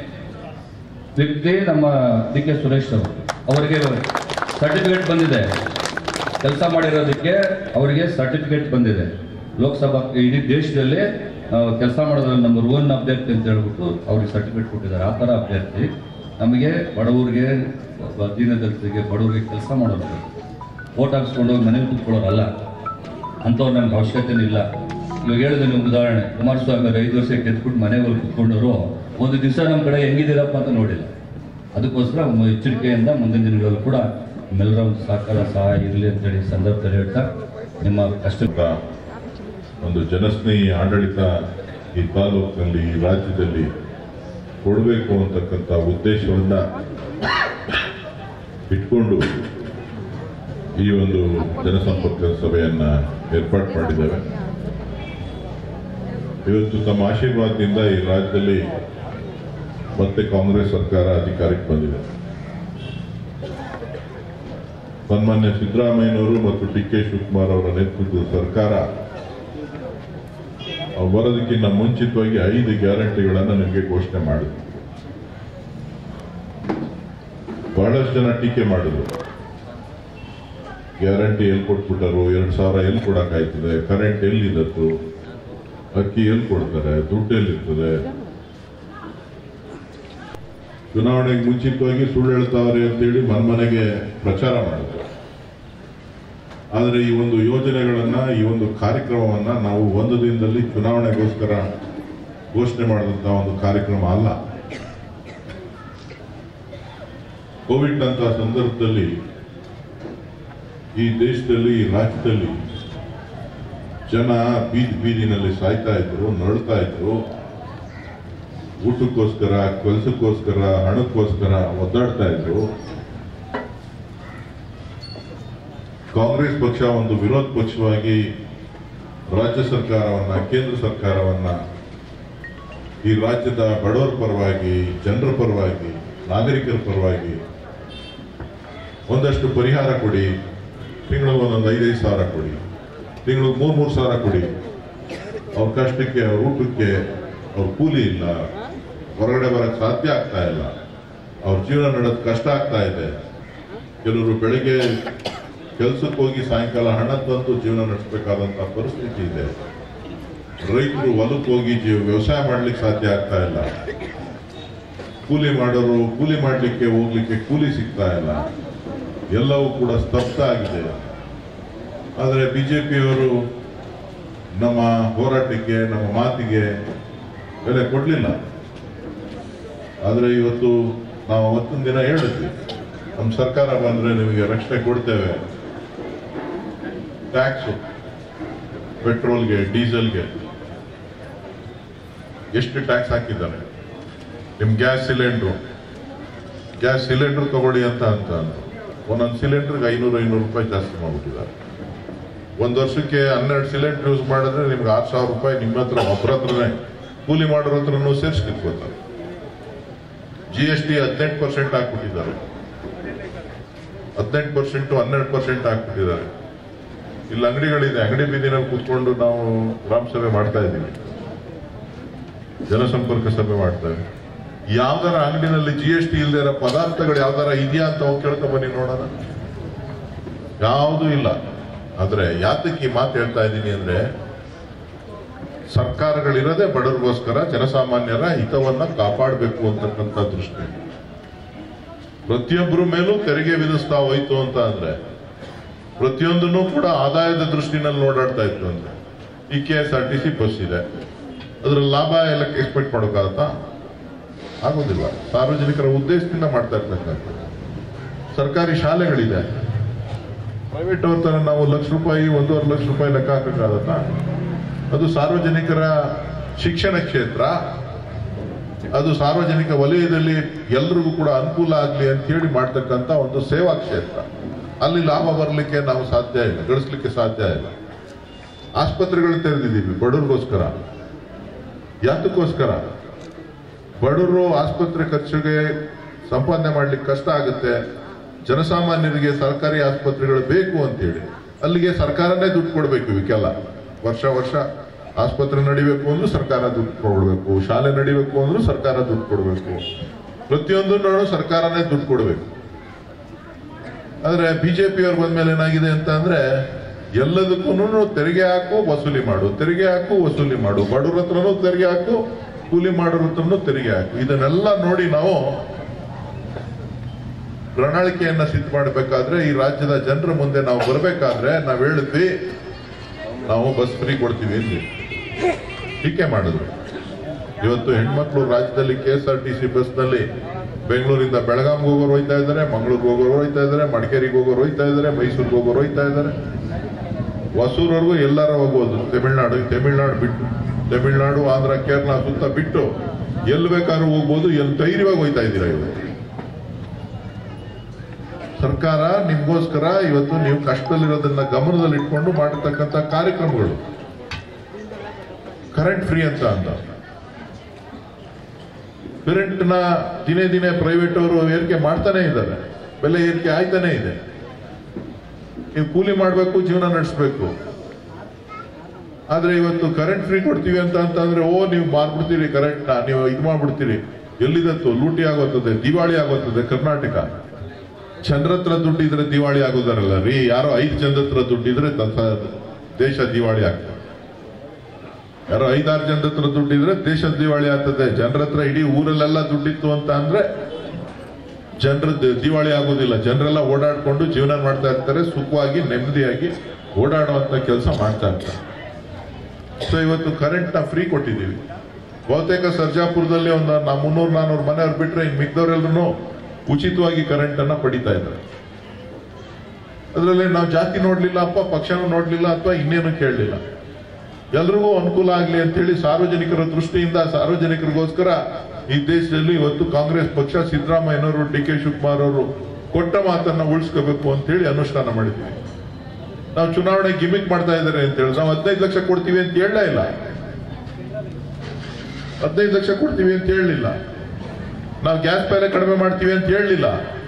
ವ್ಯಕ್ತಿ ನಮ್ಮ ಡಿ ಕೆ ಸುರೇಶ್ ಅವರು ಅವರಿಗೆ ಸರ್ಟಿಫಿಕೇಟ್ ಬಂದಿದೆ ಕೆಲಸ ಮಾಡಿರೋದಕ್ಕೆ ಅವರಿಗೆ ಸರ್ಟಿಫಿಕೇಟ್ ಬಂದಿದೆ ಲೋಕಸಭಾ ಇಡೀ ದೇಶದಲ್ಲಿ ಕೆಲಸ ಮಾಡೋದ್ರಲ್ಲಿ ನಂಬರ್ ಒನ್ ಅಭ್ಯರ್ಥಿ ಅಂತ ಹೇಳ್ಬಿಟ್ಟು ಅವ್ರಿಗೆ ಸರ್ಟಿಫಿಕೇಟ್ ಕೊಟ್ಟಿದ್ದಾರೆ ಆ ಥರ ಅಭ್ಯರ್ಥಿ ನಮಗೆ ಬಡವರಿಗೆ ದೀನದಲಿತರಿಗೆ ಬಡವರಿಗೆ ಕೆಲಸ ಮಾಡೋರು ಓಟ್ ಹಾಕ್ಸ್ಕೊಂಡು ಹೋಗಿ ಮನೇಲಿ ಕೂತ್ಕೊಳ್ಳೋರಲ್ಲ ಅಂಥವ್ರು ನಮ್ಗೆ ಅವಶ್ಯಕತೆನೂ ಇಲ್ಲ ಇವಾಗ ಹೇಳಿದೆ ನೀವು ಉದಾಹರಣೆ ಕುಮಾರಸ್ವಾಮಿ ಅವರು ಐದು ವರ್ಷ ಗೆದ್ಬಿಟ್ಟು ಮನೆಗೆ ಹೋಗಿ ಕೂತ್ಕೊಂಡವರು ಒಂದು ದಿವಸ ನಮ್ಮ ಕಡೆ ಹೆಂಗಿದ್ದೀರಪ್ಪ ಅಂತ ನೋಡಿಲ್ಲ ಅದಕ್ಕೋಸ್ಕರ ಒಂದು ಎಚ್ಚರಿಕೆಯಿಂದ ಮುಂದಿನ ದಿನಗಳಲ್ಲೂ ಕೂಡ ನಿಮ್ಮೆಲ್ಲರ ಒಂದು ಸಹಕಾರ ಸಹಾಯ ಇರಲಿ ಅಂತೇಳಿ ಈ ಸಂದರ್ಭದಲ್ಲಿ ಹೇಳ್ತಾ ನಿಮ್ಮ ಕಷ್ಟ ಅಂತ ಒಂದು ಜನಸ್ನೇಹಿ ಆಡಳಿತ ಈ ತಾಲೂಕಿನಲ್ಲಿ ಈ ರಾಜ್ಯದಲ್ಲಿ ಕೊಡಬೇಕು ಅಂತಕ್ಕಂಥ ಉದ್ದೇಶವನ್ನ ಇಟ್ಕೊಂಡು ಈ ಒಂದು ಜನಸಂಪರ್ಕ ಸಭೆಯನ್ನ ಏರ್ಪಾಡು ಮಾಡಿದ್ದೇವೆ ಇವತ್ತು ತಮ್ಮ ಆಶೀರ್ವಾದದಿಂದ ಈ ರಾಜ್ಯದಲ್ಲಿ ಮತ್ತೆ ಕಾಂಗ್ರೆಸ್ ಸರ್ಕಾರ ಅಧಿಕಾರಕ್ಕೆ ಬಂದಿದೆ ಸನ್ಮಾನ್ಯ ಸಿದ್ದರಾಮಯ್ಯನವರು ಮತ್ತು ಡಿ ಕೆ ಶಿವಕುಮಾರ್ ಅವರ ನೇತೃತ್ವದ ಸರ್ಕಾರ ಅವ್ರು ಬರೋದಕ್ಕಿಂತ ಮುಂಚಿತವಾಗಿ ಐದು ಗ್ಯಾರಂಟಿಗಳನ್ನು ನಿಮಗೆ ಘೋಷಣೆ ಮಾಡಿದ್ರು ಬಹಳಷ್ಟು ಜನ ಟೀಕೆ ಮಾಡಿದ್ರು ಗ್ಯಾರಂಟಿ ಎಲ್ಲಿ ಕೊಟ್ಬಿಟ್ಟರು ಎರಡು ಸಾವಿರ ಎಲ್ಲಿ ಕೊಡಕ್ಕಾಯ್ತದೆ ಕರೆಂಟ್ ಎಲ್ಲಿದ್ದತ್ತು ಅಕ್ಕಿ ಎಲ್ಲಿ ಕೊಡ್ತಾರೆ ದುಡ್ಡು ಎಲ್ಲಿರ್ತದೆ ಚುನಾವಣೆಗೆ ಮುಂಚಿತವಾಗಿ ಸುಳ್ಳು ಹೇಳ್ತಾವ್ರೆ ಅಂತೇಳಿ ಮನ್ಮನೆಗೆ ಪ್ರಚಾರ ಮಾಡಿದ್ರು ಆದರೆ ಈ ಒಂದು ಯೋಜನೆಗಳನ್ನ ಈ ಒಂದು ಕಾರ್ಯಕ್ರಮವನ್ನ ನಾವು ಒಂದು ದಿನದಲ್ಲಿ ಚುನಾವಣೆಗೋಸ್ಕರ ಘೋಷಣೆ ಮಾಡಿದಂತ ಒಂದು ಕಾರ್ಯಕ್ರಮ ಅಲ್ಲ ಕೋವಿಡ್ ನಂತ ಸಂದರ್ಭದಲ್ಲಿ ಈ ದೇಶದಲ್ಲಿ ಈ ರಾಜ್ಯದಲ್ಲಿ ಜನ ಬೀದಿ ಬೀದಿನಲ್ಲಿ ಸಾಯ್ತಾ ಇದ್ರು ನರಳ್ತಾ ಇದ್ರು ಊಟಕ್ಕೋಸ್ಕರ ಕೆಲಸಕ್ಕೋಸ್ಕರ ಹಣಕ್ಕೋಸ್ಕರ ಒದ್ದಾಡ್ತಾ ಇದ್ರು ಕಾಂಗ್ರೆಸ್ ಪಕ್ಷ ಒಂದು ವಿರೋಧ ಪಕ್ಷವಾಗಿ ರಾಜ್ಯ ಸರ್ಕಾರವನ್ನ ಕೇಂದ್ರ ಸರ್ಕಾರವನ್ನ ಈ ರಾಜ್ಯದ ಬಡವರ ಪರವಾಗಿ ಜನರ ಪರವಾಗಿ ನಾಗರಿಕರ ಪರವಾಗಿ ಒಂದಷ್ಟು ಪರಿಹಾರ ಕೊಡಿ ತಿಂಗಳಿಗೆ ಒಂದೊಂದು ಐದೈದು ಸಾವಿರ ಕೊಡಿ ತಿಂಗಳಿಗೆ ಮೂರು ಮೂರು ಸಾವಿರ ಕೊಡಿ ಅವ್ರ ಕಷ್ಟಕ್ಕೆ ಅವ್ರ ಊಟಕ್ಕೆ ಅವ್ರ ಕೂಲಿ ಇಲ್ಲ ಹೊರಗಡೆ ಬರಕ್ಕೆ ಸಾಧ್ಯ ಆಗ್ತಾ ಇಲ್ಲ ಅವ್ರ ಜೀವನ ನಡೆಯೋದು ಕಷ್ಟ ಆಗ್ತಾ ಇದೆ ಕೆಲವರು ಬೆಳಿಗ್ಗೆ ಕೆಲ್ಸಕ್ಕೆ ಹೋಗಿ ಸಾಯಂಕಾಲ ಹಣ ತಂದು ಜೀವನ ನಡೆಸಬೇಕಾದಂತ ಪರಿಸ್ಥಿತಿ ಇದೆ ರೈತರು ಹೊಲಕ್ಕೆ ಹೋಗಿ ಜೀವ ವ್ಯವಸಾಯ ಮಾಡ್ಲಿಕ್ಕೆ ಸಾಧ್ಯ ಆಗ್ತಾ ಇಲ್ಲ ಕೂಲಿ ಮಾಡೋರು ಕೂಲಿ ಮಾಡ್ಲಿಕ್ಕೆ ಹೋಗ್ಲಿಕ್ಕೆ ಕೂಲಿ ಸಿಗ್ತಾ ಇಲ್ಲ ಎಲ್ಲವೂ ಕೂಡ ಸ್ತಬ್ಧ ಆಗಿದೆ ಆದರೆ ಬಿಜೆಪಿಯವರು ನಮ್ಮ ಹೋರಾಟಕ್ಕೆ ನಮ್ಮ ಮಾತಿಗೆ ಬೆಲೆ ಕೊಡಲಿಲ್ಲ ಆದರೆ ಇವತ್ತು ನಾವು ಅವತ್ತೊಂದು ದಿನ ಹೇಳಿದ್ವಿ ನಮ್ಮ ಸರ್ಕಾರ ಬಂದ್ರೆ ನಿಮಗೆ ರಕ್ಷಣೆ ಕೊಡ್ತೇವೆ ಟ್ಯಾಕ್ಸು ಪೆಟ್ರೋಲ್ಗೆ ಡೀಸೆಲ್ಗೆ ಎಷ್ಟು ಟ್ಯಾಕ್ಸ್ ಹಾಕಿದ್ದಾರೆ ನಿಮ್ ಗ್ಯಾಸ್ ಸಿಲಿಂಡ್ರು ಗ್ಯಾಸ್ ಸಿಲಿಂಡರ್ ತಗೊಳ್ಳಿ ಅಂತ ಅಂತ ಅಂದ್ರು. ಒಂದೊಂದು ಸಿಲಿಂಡರ್ಗೆ ಐನೂರು ಐನೂರು ರೂಪಾಯಿ ಜಾಸ್ತಿ ಮಾಡ್ಬಿಟ್ಟಿದ್ದಾರೆ ಒಂದು ವರ್ಷಕ್ಕೆ ಹನ್ನೆರಡು ಸಿಲಿಂಡರ್ ಯೂಸ್ ಮಾಡಿದ್ರೆ ನಿಮ್ಗೆ ಆರು ಸಾವಿರ ರೂಪಾಯಿ ನಿಮ್ಮ ಹತ್ರ ಒಬ್ಬರ ಹತ್ರನೇ ಕೂಲಿ ಮಾಡೋರ ಹತ್ರನೂ ಸೇರಿಸಿ ಕಿತ್ಕೋತಾರೆ ಜಿ ಎಸ್ ಟಿ ಹದಿನೆಂಟು ಪರ್ಸೆಂಟ್ ಹಾಕ್ಬಿಟ್ಟಿದ್ದಾರೆ ಹದಿನೆಂಟು ಪರ್ಸೆಂಟ್ ಹನ್ನೆರಡು ಪರ್ಸೆಂಟ್ ಹಾಕ್ಬಿಟ್ಟಿದ್ದಾರೆ ಇಲ್ಲಿ ಅಂಗಡಿಗಳಿದೆ ಅಂಗಡಿ ಬೀದಿನಲ್ಲಿ ಕೂತ್ಕೊಂಡು ನಾವು ಗ್ರಾಮ ಸಭೆ ಮಾಡ್ತಾ ಇದ್ದೀವಿ ಜನಸಂಪರ್ಕ ಸಭೆ ಮಾಡ್ತಾ ಇದ್ದೀವಿ ಯಾವ್ದಾರ ಅಂಗಡಿನಲ್ಲಿ ಜಿ ಎಸ್ ಟಿ ಇಲ್ಲದೆ ಇರೋ ಪದಾರ್ಥಗಳು ಯಾವ್ದಾರ ಇದೆಯಾ ಅಂತ ಹೋಗಿ ಕೇಳ್ಕೊಂಡ್ ಬನ್ನಿ ನೋಡೋಣ ಯಾವುದೂ ಇಲ್ಲ ಆದ್ರೆ ಯಾತಕ್ಕೆ ಈ ಮಾತು ಹೇಳ್ತಾ ಇದ್ದೀನಿ ಅಂದ್ರೆ ಸರ್ಕಾರಗಳಿರೋದೇ ಬಡವರಿಗೋಸ್ಕರ ಜನಸಾಮಾನ್ಯರ ಹಿತವನ್ನ ಕಾಪಾಡಬೇಕು ಅಂತಕ್ಕಂಥ ದೃಷ್ಟಿ ಪ್ರತಿಯೊಬ್ಬರ ಮೇಲೂ ತೆರಿಗೆ ವಿಧಿಸ್ತಾ ಹೋಯ್ತು ಅಂತ ಅಂದ್ರೆ ಪ್ರತಿಯೊಂದನ್ನು ಕೂಡ ಆದಾಯದ ದೃಷ್ಟಿನಲ್ಲಿ ನೋಡಾಡ್ತಾ ಇತ್ತು ಅಂದ್ರೆ ಈ K S R T C bus ಇದೆ ಅದ್ರ ಲಾಭ ಎಲ್ಲ ಎಕ್ಸ್ಪೆಕ್ಟ್ ಮಾಡೋಕ್ಕಾಗತ್ತಾ ಆಗೋದಿಲ್ಲ ಸಾರ್ವಜನಿಕರ ಉದ್ದೇಶದಿಂದ ಮಾಡ್ತಾ ಇರ್ತಕ್ಕಂಥದ್ದು ಸರ್ಕಾರಿ ಶಾಲೆಗಳಿದೆ ಪ್ರೈವೇಟ್ ಅವ್ರ ತರ ನಾವು ಲಕ್ಷ ರೂಪಾಯಿ ಒಂದೂವರೆ ಲಕ್ಷ ರೂಪಾಯಿ ಲೆಕ್ಕ ಹಾಕಕ್ಕಾಗತ್ತಾ ಅದು ಸಾರ್ವಜನಿಕರ ಶಿಕ್ಷಣ ಕ್ಷೇತ್ರ ಅದು ಸಾರ್ವಜನಿಕ ವಲಯದಲ್ಲಿ ಎಲ್ರಿಗೂ ಕೂಡ ಅನುಕೂಲ ಆಗಲಿ ಅಂತ ಹೇಳಿ ಮಾಡ್ತಕ್ಕಂಥ ಒಂದು ಸೇವಾ ಕ್ಷೇತ್ರ ಅಲ್ಲಿ ಲಾಭ ಬರಲಿಕ್ಕೆ ನಾವು ಸಾಧ್ಯ ಇಲ್ಲ ಗಳಿಸ್ಲಿಕ್ಕೆ ಸಾಧ್ಯ ಇಲ್ಲ ಆಸ್ಪತ್ರೆಗಳು ತೆರೆದಿದ್ದೀವಿ ಬಡವ್ರಿಗೋಸ್ಕರ ಯಾತಕ್ಕೋಸ್ಕರ ಬಡವರು ಆಸ್ಪತ್ರೆ ಖರ್ಚಿಗೆ ಸಂಪಾದನೆ ಮಾಡ್ಲಿಕ್ಕೆ ಕಷ್ಟ ಆಗುತ್ತೆ ಜನಸಾಮಾನ್ಯರಿಗೆ ಸರ್ಕಾರಿ ಆಸ್ಪತ್ರೆಗಳು ಬೇಕು ಅಂತೇಳಿ ಅಲ್ಲಿಗೆ ಸರ್ಕಾರನೇ ದುಡ್ಡು ಕೊಡಬೇಕು ಇವಕ್ಕೆಲ್ಲ ವರ್ಷ ವರ್ಷ ಆಸ್ಪತ್ರೆ ನಡಿಬೇಕು ಅಂದ್ರೂ ಸರ್ಕಾರ ದುಡ್ಡು ಕೊಡಬೇಕು ಶಾಲೆ ನಡಿಬೇಕು ಅಂದ್ರೂ ಸರ್ಕಾರ ದುಡ್ಡು ಕೊಡಬೇಕು ಪ್ರತಿಯೊಂದನ್ನು ಸರ್ಕಾರನೇ ದುಡ್ಡು ಕೊಡಬೇಕು ಆದ್ರೆ ಬಿಜೆಪಿ ಅವ್ರು ಬಂದ್ಮೇಲೆ ಏನಾಗಿದೆ ಅಂತ ಅಂದ್ರೆ ಎಲ್ಲದಕ್ಕೂ ತೆರಿಗೆ ಹಾಕು ವಸೂಲಿ ಮಾಡು ತೆರಿಗೆ ಹಾಕು ವಸೂಲಿ ಮಾಡು ಬಡವ್ರ ಹತ್ರನೂ ತೆರಿಗೆ ಹಾಕು ಕೂಲಿ ಮಾಡೋರ ಹತ್ರನೂ ತೆರಿಗೆ ಹಾಕು ಇದನ್ನೆಲ್ಲ ನೋಡಿ ನಾವು ಪ್ರಣಾಳಿಕೆಯನ್ನ ಸಿದ್ಧ ಮಾಡಬೇಕಾದ್ರೆ ಈ ರಾಜ್ಯದ ಜನರ ಮುಂದೆ ನಾವು ಬರಬೇಕಾದ್ರೆ ನಾವು ಹೇಳಿದ್ವಿ ನಾವು ಬಸ್ ಫ್ರೀ ಕೊಡ್ತೀವಿ ಅಂದ್ವಿ ಟೀಕೆ ಮಾಡಿದ್ರು ಇವತ್ತು ಹೆಣ್ಮಕ್ಳು ರಾಜ್ಯದಲ್ಲಿ K S R T C ಬಸ್ನಲ್ಲಿ ಬೆಂಗಳೂರಿಂದ ಬೆಳಗಾಂಗೆ ಹೋಗೋರು ಹೋಯ್ತಾ ಇದ್ದಾರೆ ಮಂಗಳೂರಿಗೆ ಹೋಗೋರು ಹೋಯ್ತಾ ಇದ್ದಾರೆ ಮಡಿಕೇರಿಗೆ ಹೋಗೋರು ಹೋಯ್ತಾ ಇದ್ದಾರೆ ಮೈಸೂರಿಗೆ ಹೋಗೋರು ಹೋಯ್ತಾ ಇದ್ದಾರೆ ಹೊಸೂರವರೆಗೂ ಎಲ್ಲಾರ ಹೋಗ್ಬೋದು ತಮಿಳ್ನಾಡು ತಮಿಳ್ನಾಡು ಬಿಟ್ಟು ತಮಿಳ್ನಾಡು ಆಂಧ್ರ ಕೇರಳ ಸುತ್ತ ಬಿಟ್ಟು ಎಲ್ಲಿ ಬೇಕಾದ್ರೂ ಹೋಗ್ಬೋದು ಎಲ್ಲಿ ಧೈರ್ಯವಾಗಿ ಹೋಯ್ತಾ ಇದ್ದೀರಾ ಇವತ್ತು ಸರ್ಕಾರ ನಿಮ್ಗೋಸ್ಕರ ಇವತ್ತು ನೀವು ಕಷ್ಟದಲ್ಲಿರೋದನ್ನ ಗಮನದಲ್ಲಿ ಇಟ್ಕೊಂಡು ಮಾಡಿರ್ತಕ್ಕಂಥ ಕಾರ್ಯಕ್ರಮಗಳು ಕರೆಂಟ್ ಫ್ರೀ ಅಂತ ಅಂತ ಕರೆಂಟ್ ನ ದಿನೇ ದಿನೇ ಪ್ರೈವೇಟ್ ಅವರು ಏರಿಕೆ ಮಾಡ್ತಾನೆ ಇದ್ದಾರೆ ಬೆಲೆ ಏರಿಕೆ ಆಯ್ತಾನೆ ಇದೆ ನೀವು ಕೂಲಿ ಮಾಡಬೇಕು ಜೀವನ ನಡೆಸಬೇಕು ಆದ್ರೆ ಇವತ್ತು ಕರೆಂಟ್ ಫ್ರೀ ಕೊಡ್ತೀವಿ ಅಂತ ಅಂತಂದ್ರೆ ಓ ನೀವು ಮಾರ್ಬಿಡ್ತೀರಿ ಕರೆಂಟ್ ನ ನೀವು ಇದು ಮಾಡ್ಬಿಡ್ತೀರಿ ಎಲ್ಲಿದತ್ತು ಲೂಟಿ ಆಗೋತ್ತದೆ ದಿವಾಳಿ ಆಗೋತ್ತದೆ ಕರ್ನಾಟಕ ಚಂದ್ರ ಹತ್ರ ದುಡ್ಡು ಇದ್ರೆ ದಿವಾಳಿ ಆಗೋದಾರಲ್ಲ ರೀ ಯಾರೋ ಐದು ಚಂದ್ರ ಹತ್ರ ದುಡ್ಡು ಇದ್ರೆ ತ- ದೇಶ ದಿವಾಳಿ ಆಗ್ತದೆ ಯಾರೋ ಐದಾರು ಜನರ ಹತ್ರ ದುಡ್ಡಿದ್ರೆ ದೇಶದ ದಿವಾಳಿ ಆಗ್ತದೆ ಜನರ ಹತ್ರ ಇಡೀ ಊರಲ್ಲೆಲ್ಲ ದುಡ್ಡಿತ್ತು ಅಂತ ಅಂದ್ರೆ ಜನರ ದಿವಾಳಿ ಆಗೋದಿಲ್ಲ ಜನರೆಲ್ಲ ಓಡಾಡ್ಕೊಂಡು ಜೀವನ ಮಾಡ್ತಾ ಇರ್ತಾರೆ ಸುಖವಾಗಿ ನೆಮ್ಮದಿಯಾಗಿ ಓಡಾಡುವಂತ ಕೆಲಸ ಮಾಡ್ತಾ ಇರ್ತಾರೆ ಸೊ ಇವತ್ತು ಕರೆಂಟ್ ನ ಫ್ರೀ ಕೊಟ್ಟಿದ್ದೀವಿ ಬಹುತೇಕ ಸರ್ಜಾಪುರದಲ್ಲಿ ಒಂದು ನಾ ಮುನ್ನೂರು ನಾನೂರು ಮನೆಯವ್ರು ಬಿಟ್ರೆ ಇನ್ ಮಿಕ್ದವರೆಲ್ಲರೂ ಉಚಿತವಾಗಿ ಕರೆಂಟ್ ಅನ್ನ ಪಡಿತಾ ಇದ್ದಾರೆ ಅದರಲ್ಲಿ ನಾವು ಜಾತಿ ನೋಡ್ಲಿಲ್ಲ ಅಪ್ಪ ಪಕ್ಷನೂ ನೋಡ್ಲಿಲ್ಲ ಅಥವಾ ಇನ್ನೇನು ಕೇಳಲಿಲ್ಲ ಎಲ್ರಿಗೂ ಅನುಕೂಲ ಆಗ್ಲಿ ಅಂತೇಳಿ ಸಾರ್ವಜನಿಕರ ದೃಷ್ಟಿಯಿಂದ ಸಾರ್ವಜನಿಕರಿಗೋಸ್ಕರ ಈ ದೇಶದಲ್ಲಿ ಇವತ್ತು ಕಾಂಗ್ರೆಸ್ ಪಕ್ಷ ಸಿದ್ದರಾಮಯ್ಯನವರು ಡಿ ಕೆ ಶಿವಕುಮಾರ್ ಅವರು ಕೊಟ್ಟ ಮಾತನ್ನ ಉಳಿಸ್ಕೋಬೇಕು ಅಂತೇಳಿ ಅನುಷ್ಠಾನ ಮಾಡಿದ್ವಿ ನಾವು ಚುನಾವಣೆ ಗಿಮಿಕ್ ಮಾಡ್ತಾ ಇದ್ದಾರೆ ಅಂತ ಹೇಳಿ ನಾವು ಹದಿನೈದು ಲಕ್ಷ ಕೊಡ್ತೀವಿ ಅಂತ ಹೇಳಲೇ ಇಲ್ಲ ಹದಿನೈದು ಲಕ್ಷ ಕೊಡ್ತೀವಿ ಅಂತ ಹೇಳಲಿಲ್ಲ ನಾವು ಗ್ಯಾಸ್ ಬೆಲೆ ಕಡಿಮೆ ಮಾಡ್ತೀವಿ ಅಂತ ಹೇಳಲಿಲ್ಲ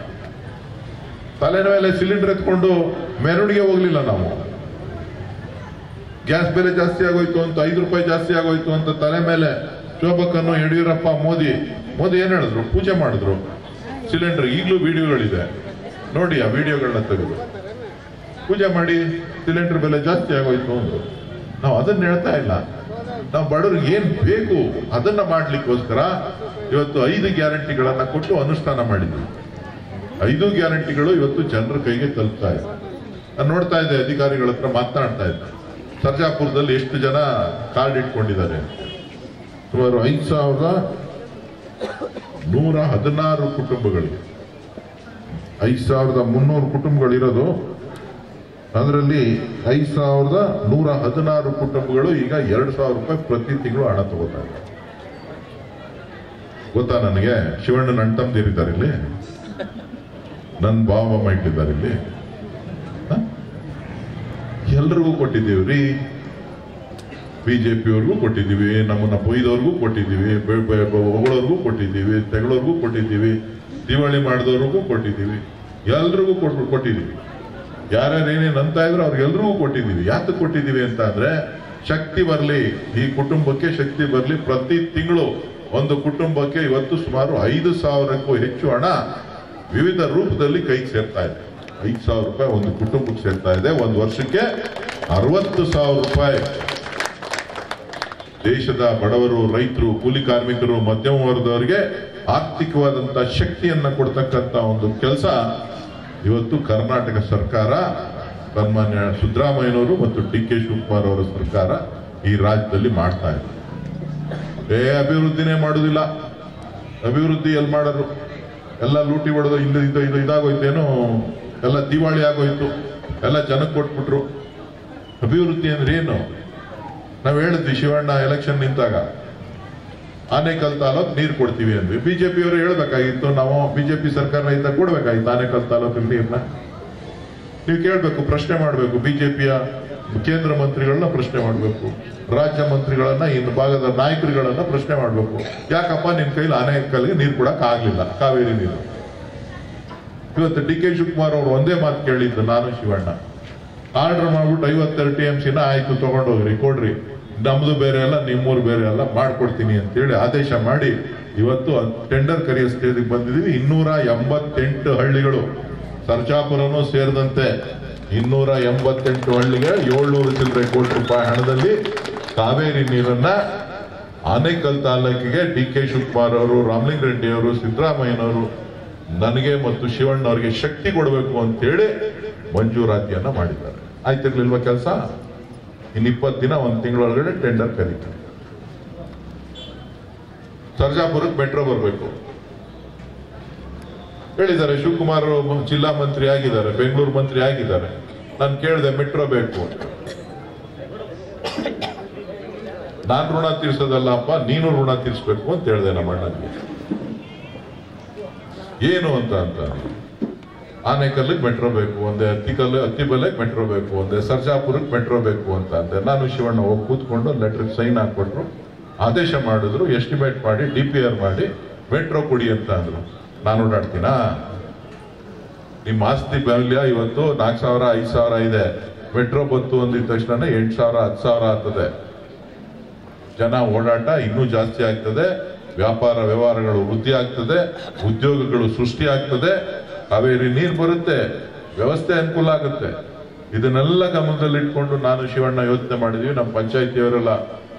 ತಲೆನ ಮೇಲೆ ಸಿಲಿಂಡರ್ ಎತ್ಕೊಂಡು ಮೆರವಣಿಗೆ ಹೋಗ್ಲಿಲ್ಲ ನಾವು ಗ್ಯಾಸ್ ಬೆಲೆ ಜಾಸ್ತಿ ಆಗೋಯ್ತು ಅಂತ ಐದು ರೂಪಾಯಿ ಜಾಸ್ತಿ ಆಗೋಯ್ತು ಅಂತ ತಲೆ ಮೇಲೆ ಶೋಭಕನ್ನು ಯಡಿಯೂರಪ್ಪ ಮೋದಿ ಮೋದಿ ಏನ್ ಹೇಳಿದ್ರು ಪೂಜೆ ಮಾಡಿದ್ರು ಸಿಲಿಂಡರ್ ಈಗಲೂ ವಿಡಿಯೋಗಳಿದೆ ನೋಡಿ ಆ ವಿಡಿಯೋಗಳನ್ನ ತೆಗೆದು ಪೂಜೆ ಮಾಡಿ ಸಿಲಿಂಡರ್ ಬೆಲೆ ಜಾಸ್ತಿ ಆಗೋಯ್ತು ಅಂದ್ರು ನಾವು ಅದನ್ನ ಹೇಳ್ತಾ ಇಲ್ಲ ನಾವು ಬಡವ್ರಿಗೆ ಏನ್ ಬೇಕು ಅದನ್ನ ಮಾಡ್ಲಿಕ್ಕೋಸ್ಕರ ಇವತ್ತು ಐದು ಗ್ಯಾರಂಟಿಗಳನ್ನ ಕೊಟ್ಟು ಅನುಷ್ಠಾನ ಮಾಡಿದ್ವಿ ಐದು ಗ್ಯಾರಂಟಿಗಳು ಇವತ್ತು ಜನರ ಕೈಗೆ ತಲುಪ್ತಾ ಇದೆ ನಾನು ನೋಡ್ತಾ ಇದ್ದೆ ಅಧಿಕಾರಿಗಳ ಹತ್ರ ಮಾತನಾಡ್ತಾ ಇದ್ದೆ ಸರ್ಜಾಪುರದಲ್ಲಿ ಎಷ್ಟು ಜನ ಕಾರ್ಡ್ ಇಟ್ಕೊಂಡಿದ್ದಾರೆ ಸುಮಾರು ಐದು ಸಾವಿರದ ನೂರ ಹದಿನಾರು ಕುಟುಂಬಗಳಿಗೆ ಐದು ಸಾವಿರದ ಮುನ್ನೂರು ಕುಟುಂಬಗಳಿರೋದು ಅದರಲ್ಲಿ ಐದು ಸಾವಿರದ ನೂರ ಹದಿನಾರು ಕುಟುಂಬಗಳು ಈಗ ಎರಡು ಸಾವಿರ ರೂಪಾಯಿ ಪ್ರತಿ ತಿಂಗಳು ಹಣ ತಗೋತಾ ಇದ್ದಾರೆ ಗೊತ್ತಾ ನನಗೆ ಶಿವಣ್ಣನ ಅಣ್ಣ ತಮ್ಮದಿರಿದ್ದಾರೆ ಇಲ್ಲಿ ನನ್ನ ಬಾವ ಮಾಮ ಇಟ್ಟಿದ್ದಾರೆ ಇಲ್ಲಿ ಹ? ಎಲ್ರಿಗೂ ಕೊಟ್ಟಿದ್ದೀವಿ ರೀ ಬಿಜೆಪಿಯವ್ರಿಗೂ ಕೊಟ್ಟಿದ್ದೀವಿ ನಮ್ಮನ್ನ ಬೈದವ್ರಿಗೂ ಕೊಟ್ಟಿದ್ದೀವಿ ಬೆ- ಬೆ- ಬೆ- ಹೊಗಳೋರ್ಗೂ ಕೊಟ್ಟಿದ್ದೀವಿ ತೆಗಳೋರ್ಗೂ ಕೊಟ್ಟಿದ್ದೀವಿ ದಿವಾಳಿ ಮಾಡಿದವ್ರಿಗೂ ಕೊಟ್ಟಿದ್ದೀವಿ ಎಲ್ರಿಗೂ ಕೊಟ್ಟು ಕೊಟ್ಟಿದ್ದೀವಿ ಯಾರ್ಯಾರು ಏನೇನು ಅಂತ ಇದ್ರು ಅವ್ರಿಗೆಲ್ರಿಗೂ ಕೊಟ್ಟಿದ್ದೀವಿ ಯಾತಕ್ಕೆ ಕೊಟ್ಟಿದ್ದೀವಿ ಅಂತ ಅಂದ್ರೆ ಶಕ್ತಿ ಬರಲಿ ಈ ಕುಟುಂಬಕ್ಕೆ ಶಕ್ತಿ ಬರಲಿ ಪ್ರತಿ ತಿಂಗಳು ಒಂದು ಕುಟುಂಬಕ್ಕೆ ಇವತ್ತು ಸುಮಾರು ಐದು ಸಾವಿರಕ್ಕೂ ಹೆಚ್ಚು ಹಣ ವಿವಿಧ ರೂಪದಲ್ಲಿ ಕೈಗೆ ಸೇರ್ತಾ ಇದೆ ಐದು ಸಾವಿರ ರೂಪಾಯಿ ಒಂದು ಕುಟುಂಬಕ್ಕೆ ಸೇರ್ತಾ ಇದೆ ಒಂದು ವರ್ಷಕ್ಕೆ ಅರವತ್ತು ಸಾವಿರ ರೂಪಾಯಿ ದೇಶದ ಬಡವರು ರೈತರು ಕೂಲಿ ಕಾರ್ಮಿಕರು ಮಧ್ಯಮ ವರ್ಗದವರಿಗೆ ಆರ್ಥಿಕವಾದಂತ ಶಕ್ತಿಯನ್ನ ಕೊಡ್ತಕ್ಕಂತ ಒಂದು ಕೆಲಸ ಇವತ್ತು ಕರ್ನಾಟಕ ಸರ್ಕಾರ ಸನ್ಮಾನ್ಯ ಸಿದ್ದರಾಮಯ್ಯನವರು ಮತ್ತು ಡಿ ಕೆ ಶಿವಕುಮಾರ್ ಅವರ ಸರ್ಕಾರ ಈ ರಾಜ್ಯದಲ್ಲಿ ಮಾಡ್ತಾ ಇದೆ ಏ ಅಭಿವೃದ್ಧಿನೇ ಮಾಡುದಿಲ್ಲ ಅಭಿವೃದ್ಧಿ ಎಲ್ಲಿ ಮಾಡೋರು ಎಲ್ಲ ಲೂಟಿ ಹೊಡೆದು ಇಲ್ಲಿ ಇದು ಇದು ಇದಾಗೋಯ್ತೇನೋ ಎಲ್ಲ ದಿವಾಳಿ ಆಗೋಯ್ತು ಎಲ್ಲ ಜನಕ್ಕೆ ಕೊಟ್ಬಿಟ್ರು ಅಭಿವೃದ್ಧಿ ಅಂದ್ರೆ ಏನು ನಾವ್ ಹೇಳಿದ್ವಿ ಶಿವಣ್ಣ ಎಲೆಕ್ಷನ್ ನಿಂತಾಗ ಆನೇಕಲ್ ತಾಲೂಕ್ ನೀರು ಕೊಡ್ತೀವಿ ಅಂದ್ವಿ ಬಿಜೆಪಿ ಅವರು ಹೇಳ್ಬೇಕಾಗಿತ್ತು ನಾವು ಬಿಜೆಪಿ ಸರ್ಕಾರ ಇದ್ದಾಗ ಕೊಡ್ಬೇಕಾಗಿತ್ತು ಆನೇಕಲ್ ತಾಲೂಕಿನ ನೀರ್ನ ನೀವು ಕೇಳಬೇಕು ಪ್ರಶ್ನೆ ಮಾಡಬೇಕು ಬಿಜೆಪಿಯ ಕೇಂದ್ರ ಮಂತ್ರಿಗಳನ್ನ ಪ್ರಶ್ನೆ ಮಾಡಬೇಕು ರಾಜ್ಯ ಮಂತ್ರಿಗಳನ್ನ ಇನ್ನು ಭಾಗದ ನಾಯಕರುಗಳನ್ನ ಪ್ರಶ್ನೆ ಮಾಡಬೇಕು ಯಾಕಪ್ಪ ನಿನ್ ಕೈಲಿ ಆನೇಕಲ್ಗೆ ನೀರು ಕೊಡಕ್ ಆಗ್ಲಿಲ್ಲ ಕಾವೇರಿ ನೀರು ಇವತ್ತು ಡಿ ಕೆ ಶಿವಕುಮಾರ್ ಅವರು ಒಂದೇ ಮಾತು ಕೇಳಿದ್ದು ನಾನು ಶಿವಣ್ಣ ಆರ್ಡರ್ ಮಾಡ್ಬಿಟ್ಟು ಐವತ್ತೆರಡು ಟಿ ಎಂ ಸಿನ ಆಯ್ತು ತಗೊಂಡೋಗ್ರಿ ಕೊಡ್ರಿ ನಮ್ದು ಬೇರೆ ಅಲ್ಲ ನಿಮ್ಮೂರು ಬೇರೆ ಅಲ್ಲ ಮಾಡ್ಕೊಡ್ತೀನಿ ಅಂತೇಳಿ ಆದೇಶ ಮಾಡಿ ಇವತ್ತು ಟೆಂಡರ್ ಕರೆಯೋ ಸ್ಟೇಜಿಗೆ ಬಂದಿದೀವಿ ಇನ್ನೂರ ಎಂಬತ್ತೆಂಟು ಹಳ್ಳಿಗಳು ಸರ್ಜಾಪುರನೂ ಸೇರಿದಂತೆ ಇನ್ನೂರ ಎಂಬತ್ತೆಂಟು ಹಳ್ಳಿಗೆ ಏಳ್ನೂರು ಚಿಲ್ಲರೆ ಕೋಟಿ ರೂಪಾಯಿ ಹಣದಲ್ಲಿ ಕಾವೇರಿ ನೀರನ್ನ ಆನೇಕಲ್ ತಾಲೂಕಿಗೆ ಡಿ ಕೆ ಶಿವಕುಮಾರ್ ಅವರು ರಾಮಲಿಂಗ ರೆಡ್ಡಿ ಅವರು ಸಿದ್ದರಾಮಯ್ಯನವರು ನನಗೆ ಮತ್ತು ಶಿವಣ್ಣ ಅವರಿಗೆ ಶಕ್ತಿ ಕೊಡಬೇಕು ಅಂತೇಳಿ ಮಂಜೂರಾತಿಯನ್ನ ಮಾಡಿದ್ದಾರೆ ಆಯ್ತಿರ್ಲಿಲ್ವಾ ಕೆಲಸ ಇನ್ನು ಇಪ್ಪತ್ತು ದಿನ ಒಂದು ತಿಂಗಳೊಳಗಡೆ ಟೆಂಡರ್ ಕರೀತಾರೆ ಸರ್ಜಾಪುರಕ್ಕೆ ಮೆಟ್ರೋ ಬರಬೇಕು ಹೇಳಿದ್ದಾರೆ ಶಿವಕುಮಾರ್ ಅವರು ಜಿಲ್ಲಾ ಮಂತ್ರಿ ಆಗಿದ್ದಾರೆ ಬೆಂಗಳೂರು ಮಂತ್ರಿ ಆಗಿದ್ದಾರೆ ನಾನು ಕೇಳಿದೆ ಮೆಟ್ರೋ ಬೇಕು ಅಂತ ನಾನ್ ಋಣ ತೀರ್ಸೋದಲ್ಲಪ್ಪ ನೀನು ಋಣ ತೀರ್ಸ್ಬೇಕು ಅಂತ ಹೇಳಿದೆ ನಮ್ಮ ಅಣ್ಣನಿಗೆ ಏನು ಅಂತ ಅಂತ ಆನೆಕಲ್ಲಿಗೆ ಮೆಟ್ರೋ ಬೇಕು ಒಂದೇ ಹತ್ತಿಕಲ್ಲು ಹತ್ತಿಬಲೆಗೆ ಮೆಟ್ರೋ ಬೇಕು ಒಂದೇ ಸರ್ಜಾಪುರಕ್ಕೆ ಮೆಟ್ರೋ ಬೇಕು ಅಂತ ಅಂದೆ ನಾನು ಶಿವಣ್ಣ ಹೋಗಿ ಕೂತ್ಕೊಂಡು ಲೆಟರ್ ಸೈನ್ ಹಾಕೊಟ್ರು ಆದೇಶ ಮಾಡಿದ್ರು ಎಸ್ಟಿಮೇಟ್ ಮಾಡಿ ಡಿ ಪಿ ಆರ್ ಮಾಡಿ ಮೆಟ್ರೋ ಕೊಡಿ ಅಂತ ಅಂದ್ರು ನಾನು ಓಡಾಡ್ತೀನಾ ನಿಮ್ಮ ಆಸ್ತಿ ಮೌಲ್ಯ ಇವತ್ತು ನಾಲ್ಕು ಸಾವಿರ ಐದು ಸಾವಿರ ಇದೆ ಮೆಟ್ರೋ ಬಂತು ಅಂದಿದ ತಕ್ಷಣ ಎಂಟು ಸಾವಿರ ಹತ್ತು ಸಾವಿರ ಆಗ್ತದೆ ಜನ ಓಡಾಟ ಇನ್ನೂ ಜಾಸ್ತಿ ಆಗ್ತದೆ ವ್ಯಾಪಾರ ವ್ಯವಹಾರಗಳು ವೃದ್ಧಿ ಆಗ್ತದೆ ಉದ್ಯೋಗಗಳು ಸೃಷ್ಟಿ ಆಗ್ತದೆ ಕಾವೇರಿ ನೀರು ಬರುತ್ತೆ ವ್ಯವಸ್ಥೆ ಅನುಕೂಲ ಆಗುತ್ತೆ ಇದನ್ನೆಲ್ಲ ಗಮನದಲ್ಲಿಟ್ಕೊಂಡು ನಾನು ಶಿವಣ್ಣ ಯೋಚನೆ ಮಾಡಿದ್ವಿ ನಮ್ಮ ಪಂಚಾಯತಿಯವರೆಲ್ಲ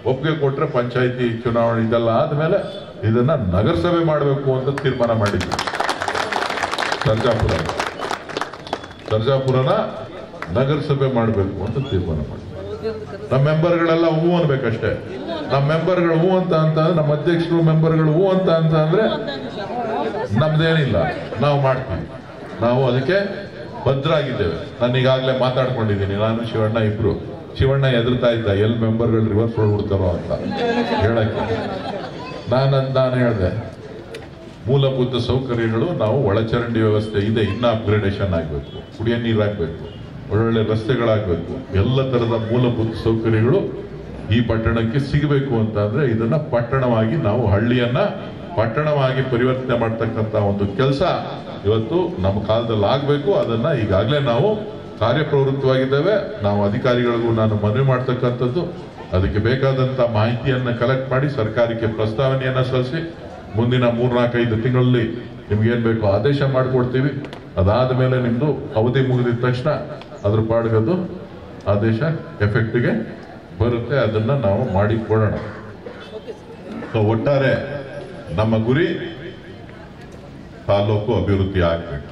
ಒಪ್ಪಿಗೆ ಕೊಟ್ರೆ ಪಂಚಾಯತಿ ಚುನಾವಣೆ ಇದೆಲ್ಲ ಆದ್ಮೇಲೆ ಇದನ್ನ ನಗರಸಭೆ ಮಾಡಬೇಕು ಅಂತ ತೀರ್ಮಾನ ಮಾಡಿದ್ವಿ ಸರ್ಜಾಪುರ ಸರ್ಜಾಪುರನ ನಗರಸಭೆ ಮಾಡಬೇಕು ಅಂತ ತೀರ್ಮಾನ ಮಾಡಿದ್ವಿ ನಮ್ಮ ಮೆಂಬರ್ಗಳೆಲ್ಲ ಹೂ ಅನ್ಬೇಕಷ್ಟೇ ನಮ್ಮ ಮೆಂಬರ್ಗಳು ಹೂ ಅಂತ ಅಂತ ಅಂದ್ರೆ ನಮ್ಮ ಅಧ್ಯಕ್ಷರು ಮೆಂಬರ್ಗಳು ಹೂ ಅಂತ ಅಂತ ಅಂದ್ರೆ ನಮ್ದೇನಿಲ್ಲ ನಾವು ಮಾಡ್ತೀವಿ ನಾವು ಅದಕ್ಕೆ ಭದ್ರಾಗಿದ್ದೇವೆ ನಾನು ಈಗಾಗಲೇ ಮಾತಾಡ್ಕೊಂಡಿದ್ದೀನಿ ನಾನು ಶಿವಣ್ಣ ಇಬ್ರು ಶಿವಣ್ಣ ಎದುರ್ತಾ ಇದ್ದ ಎಲ್ಲಿ ಮೆಂಬರ್ಗಳು ರಿವರ್ಸ್ ಹೊಡ್ಬಿಡ್ತಾರೋ ಅಂತ ಹೇಳಕ್ಕೆ ನಾನು ನಾನು ಹೇಳಿದೆ ಮೂಲಭೂತ ಸೌಕರ್ಯಗಳು ನಾವು ಒಳಚರಂಡಿ ವ್ಯವಸ್ಥೆ ಇದೆ ಇನ್ನ ಅಪ್ಗ್ರೇಡೇಷನ್ ಆಗಬೇಕು ಕುಡಿಯೋ ನೀರು ಆಗಬೇಕು ಒಳ್ಳೊಳ್ಳೆ ರಸ್ತೆಗಳಾಗಬೇಕು ಎಲ್ಲ ತರದ ಮೂಲಭೂತ ಸೌಕರ್ಯಗಳು ಈ ಪಟ್ಟಣಕ್ಕೆ ಸಿಗಬೇಕು ಅಂತ ಅಂದ್ರೆ ಇದನ್ನ ಪಟ್ಟಣವಾಗಿ ನಾವು ಹಳ್ಳಿಯನ್ನ ಪಟ್ಟಣವಾಗಿ ಪರಿವರ್ತನೆ ಮಾಡ್ತಕ್ಕಂತ ಒಂದು ಕೆಲಸ ಇವತ್ತು ನಮ್ಮ ಕಾಲದಲ್ಲಿ ಆಗಬೇಕು ಅದನ್ನ ಈಗಾಗಲೇ ನಾವು ಕಾರ್ಯಪ್ರವೃತ್ತವಾಗಿದ್ದೇವೆ ನಾವು ಅಧಿಕಾರಿಗಳಿಗೂ ನಾನು ಮನವಿ ಮಾಡ್ತಕ್ಕಂಥದ್ದು ಅದಕ್ಕೆ ಬೇಕಾದಂತ ಮಾಹಿತಿಯನ್ನ ಕಲೆಕ್ಟ್ ಮಾಡಿ ಸರ್ಕಾರಕ್ಕೆ ಪ್ರಸ್ತಾವನೆಯನ್ನ ಸಲ್ಲಿಸಿ ಮುಂದಿನ ಮೂರ್ನಾಲ್ಕೈದು ತಿಂಗಳಲ್ಲಿ ನಿಮ್ಗೆ ಏನ್ ಬೇಕು ಆದೇಶ ಮಾಡಿಕೊಡ್ತೀವಿ ಅದಾದ ಮೇಲೆ ನಿಮ್ದು ಅವಧಿ ಮುಗಿದ ತಕ್ಷಣ ಅದ್ರ ಪಾಡ್ಗದು ಆದೇಶ ಎಫೆಕ್ಟ್ಗೆ ಬರುತ್ತೆ ಅದನ್ನ ನಾವು ಮಾಡಿ ಕೊಡೋಣ ಸೊ ಒಟ್ಟಾರೆ ನಮ್ಮ ಗುರಿ ತಾಲೂಕು ಅಭಿವೃದ್ಧಿ ಆಗ್ಬೇಕು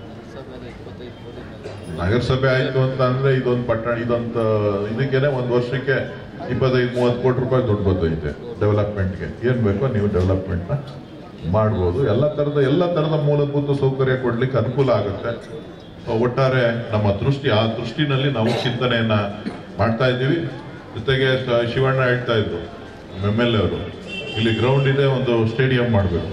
ನಗರಸಭೆ ಆಯ್ತು ಅಂತ ಅಂದ್ರೆ ಇದೊಂದು ಪಟ್ಟಣ ಇದೊಂದು ಇದಕ್ಕೇನೆ ಒಂದು ವರ್ಷಕ್ಕೆ ಇಪ್ಪತ್ತೈದು ಮೂವತ್ತು ಕೋಟಿ ರೂಪಾಯಿ ದುಡ್ಡು ಬರ್ತೈತೆ ಡೆವಲಪ್ಮೆಂಟ್ಗೆ ಏನ್ ಬೇಕೋ ನೀವು ಡೆವಲಪ್ಮೆಂಟ್ನ ಮಾಡ್ಬೋದು ಎಲ್ಲ ತರದ ಎಲ್ಲ ತರದ ಮೂಲಭೂತ ಸೌಕರ್ಯ ಕೊಡ್ಲಿಕ್ಕೆ ಅನುಕೂಲ ಆಗುತ್ತೆ ಒಟ್ಟಾರೆ ನಮ್ಮ ದೃಷ್ಟಿ ಆ ದೃಷ್ಟಿನಲ್ಲಿ ನಾವು ಚಿಂತನೆಯನ್ನ ಮಾಡ್ತಾ ಇದ್ದೀವಿ ಜೊತೆಗೆ ಸ- ಶಿವಣ್ಣ ಹೇಳ್ತಾ ಇದ್ರು ಎಮ್ ಎಲ್ ಎ ಅವರು ಇಲ್ಲಿ ಗ್ರೌಂಡ್ ಇದೆ ಒಂದು ಸ್ಟೇಡಿಯಂ ಮಾಡಬೇಕು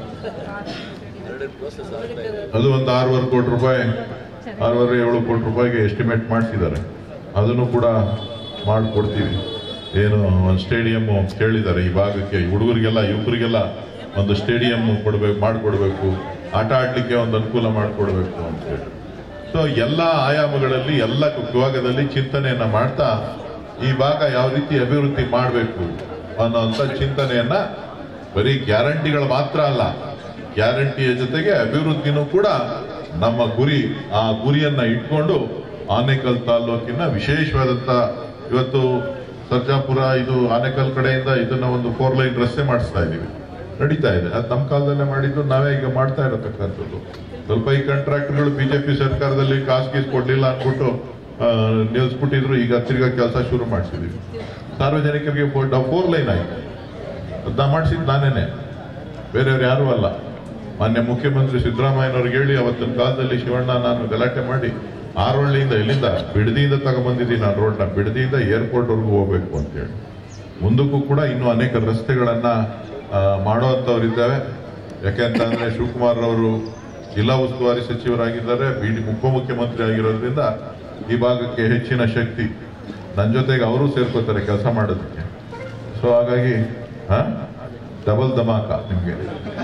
ಅದು ಒಂದು ಆರೂವರೆ ಕೋಟಿ ರೂಪಾಯಿ ಆರೂವರೆ ಏಳು ಕೋಟಿ ರೂಪಾಯಿಗೆ ಎಸ್ಟಿಮೇಟ್ ಮಾಡಿಸಿದ್ದಾರೆ ಅದನ್ನು ಕೂಡ ಮಾಡಿಕೊಡ್ತೀವಿ ಏನು ಒಂದು ಸ್ಟೇಡಿಯಂ ಕೇಳಿದ್ದಾರೆ ಈ ಭಾಗಕ್ಕೆ ಹುಡುಗರಿಗೆಲ್ಲ ಯುವಕರಿಗೆಲ್ಲ ಒಂದು ಸ್ಟೇಡಿಯಂ ಕೊಡ್ಬೇಕು ಮಾಡಿಕೊಡ್ಬೇಕು ಆಟ ಆಡ್ಲಿಕ್ಕೆ ಒಂದು ಅನುಕೂಲ ಮಾಡಿಕೊಡ್ಬೇಕು ಅಂತ ಹೇಳಿ ಸೊ ಎಲ್ಲ ಆಯಾಮಗಳಲ್ಲಿ ಎಲ್ಲ ವಿಭಾಗದಲ್ಲಿ ಚಿಂತನೆಯನ್ನ ಮಾಡ್ತಾ ಈ ಭಾಗ ಯಾವ ರೀತಿ ಅಭಿವೃದ್ಧಿ ಮಾಡಬೇಕು ಅನ್ನೋಂಥ ಚಿಂತನೆಯನ್ನ ಬರೀ ಗ್ಯಾರಂಟಿಗಳು ಮಾತ್ರ ಅಲ್ಲ ಗ್ಯಾರಂಟಿಯ ಜೊತೆಗೆ ಅಭಿವೃದ್ಧಿನೂ ಕೂಡ ನಮ್ಮ ಗುರಿ ಆ ಗುರಿಯನ್ನ ಇಟ್ಕೊಂಡು ಆನೇಕಲ್ ತಾಲೂಕಿನ ವಿಶೇಷವಾದಂತ ಇವತ್ತು ಸರ್ಜಾಪುರ ಇದು ಆನೇಕಲ್ ಕಡೆಯಿಂದ ಇದನ್ನ ಒಂದು ಫೋರ್ ಲೈನ್ ರಸ್ತೆ ಮಾಡಿಸ್ತಾ ಇದೀವಿ ನಡೀತಾ ಇದೆ ಅದು ನಮ್ಮ ಕಾಲದಲ್ಲೇ ಮಾಡಿದ್ದು ನಾವೇ ಈಗ ಮಾಡ್ತಾ ಇರತಕ್ಕಂಥದ್ದು ಸ್ವಲ್ಪ ಈ ಕಾಂಟ್ರಾಕ್ಟ್ಗಳು ಬಿಜೆಪಿ ಸರ್ಕಾರದಲ್ಲಿ ಕಾಸು ಗೀಸ್ ಕೊಡ್ಲಿಲ್ಲ ಅಂದ್ಬಿಟ್ಟು ಆ, ನಿಲ್ಸ್ಬಿಟ್ಟಿದ್ರು ಈಗ ತಿರ್ಗಾ ಕೆಲಸ ಶುರು ಮಾಡಿಸಿದೀವಿ ಸಾರ್ವಜನಿಕರಿಗೆ ಫೋರ್ ಲೈನ್ ಆಯ್ತು ಅದನ್ನ ಮಾಡಿಸಿದ್ ನಾನೇನೆ ಬೇರೆಯವ್ರು ಯಾರು ಅಲ್ಲ ಮಾನ್ಯ ಮುಖ್ಯಮಂತ್ರಿ ಸಿದ್ದರಾಮಯ್ಯನವ್ರಿಗೆ ಹೇಳಿ ಅವತ್ತಿನ ಕಾಲದಲ್ಲಿ ಶಿವಣ್ಣ ನಾನು ಗಲಾಟೆ ಮಾಡಿ ಆರೋಳ್ಳಿಯಿಂದ ಎಲ್ಲಿಂದ ಬಿಡದಿಯಿಂದ ತಗೊಂಬಂದಿದ್ದೀನಿ ನಾನು ರೋಡ್ನ ಬಿಡದಿಯಿಂದ ಏರ್ಪೋರ್ಟ್ ವರ್ಗೂ ಹೋಗ್ಬೇಕು ಅಂತೇಳಿ ಮುಂದಕ್ಕೂ ಕೂಡ ಇನ್ನೂ ಅನೇಕ ರಸ್ತೆಗಳನ್ನ ಆ, ಮಾಡುವಂತವ್ರಿದ್ದಾವೆ ಯಾಕೆಂತಂದ್ರೆ ಶಿವಕುಮಾರ್ ಅವರು ಜಿಲ್ಲಾ ಉಸ್ತುವಾರಿ ಸಚಿವರಾಗಿದ್ದಾರೆ ಬಿಡಿ ಉಪಮುಖ್ಯಮಂತ್ರಿ ಆಗಿರೋದ್ರಿಂದ ಈ ಭಾಗಕ್ಕೆ ಹೆಚ್ಚಿನ ಶಕ್ತಿ ನನ್ನ ಜೊತೆಗೆ ಅವರು ಸೇರ್ಕೋತಾರೆ ಕೆಲಸ ಮಾಡೋದಕ್ಕೆ ಸೊ ಹಾಗಾಗಿ ಡಬಲ್ ಧಮಾಕ ನಿಮ್ಗೆ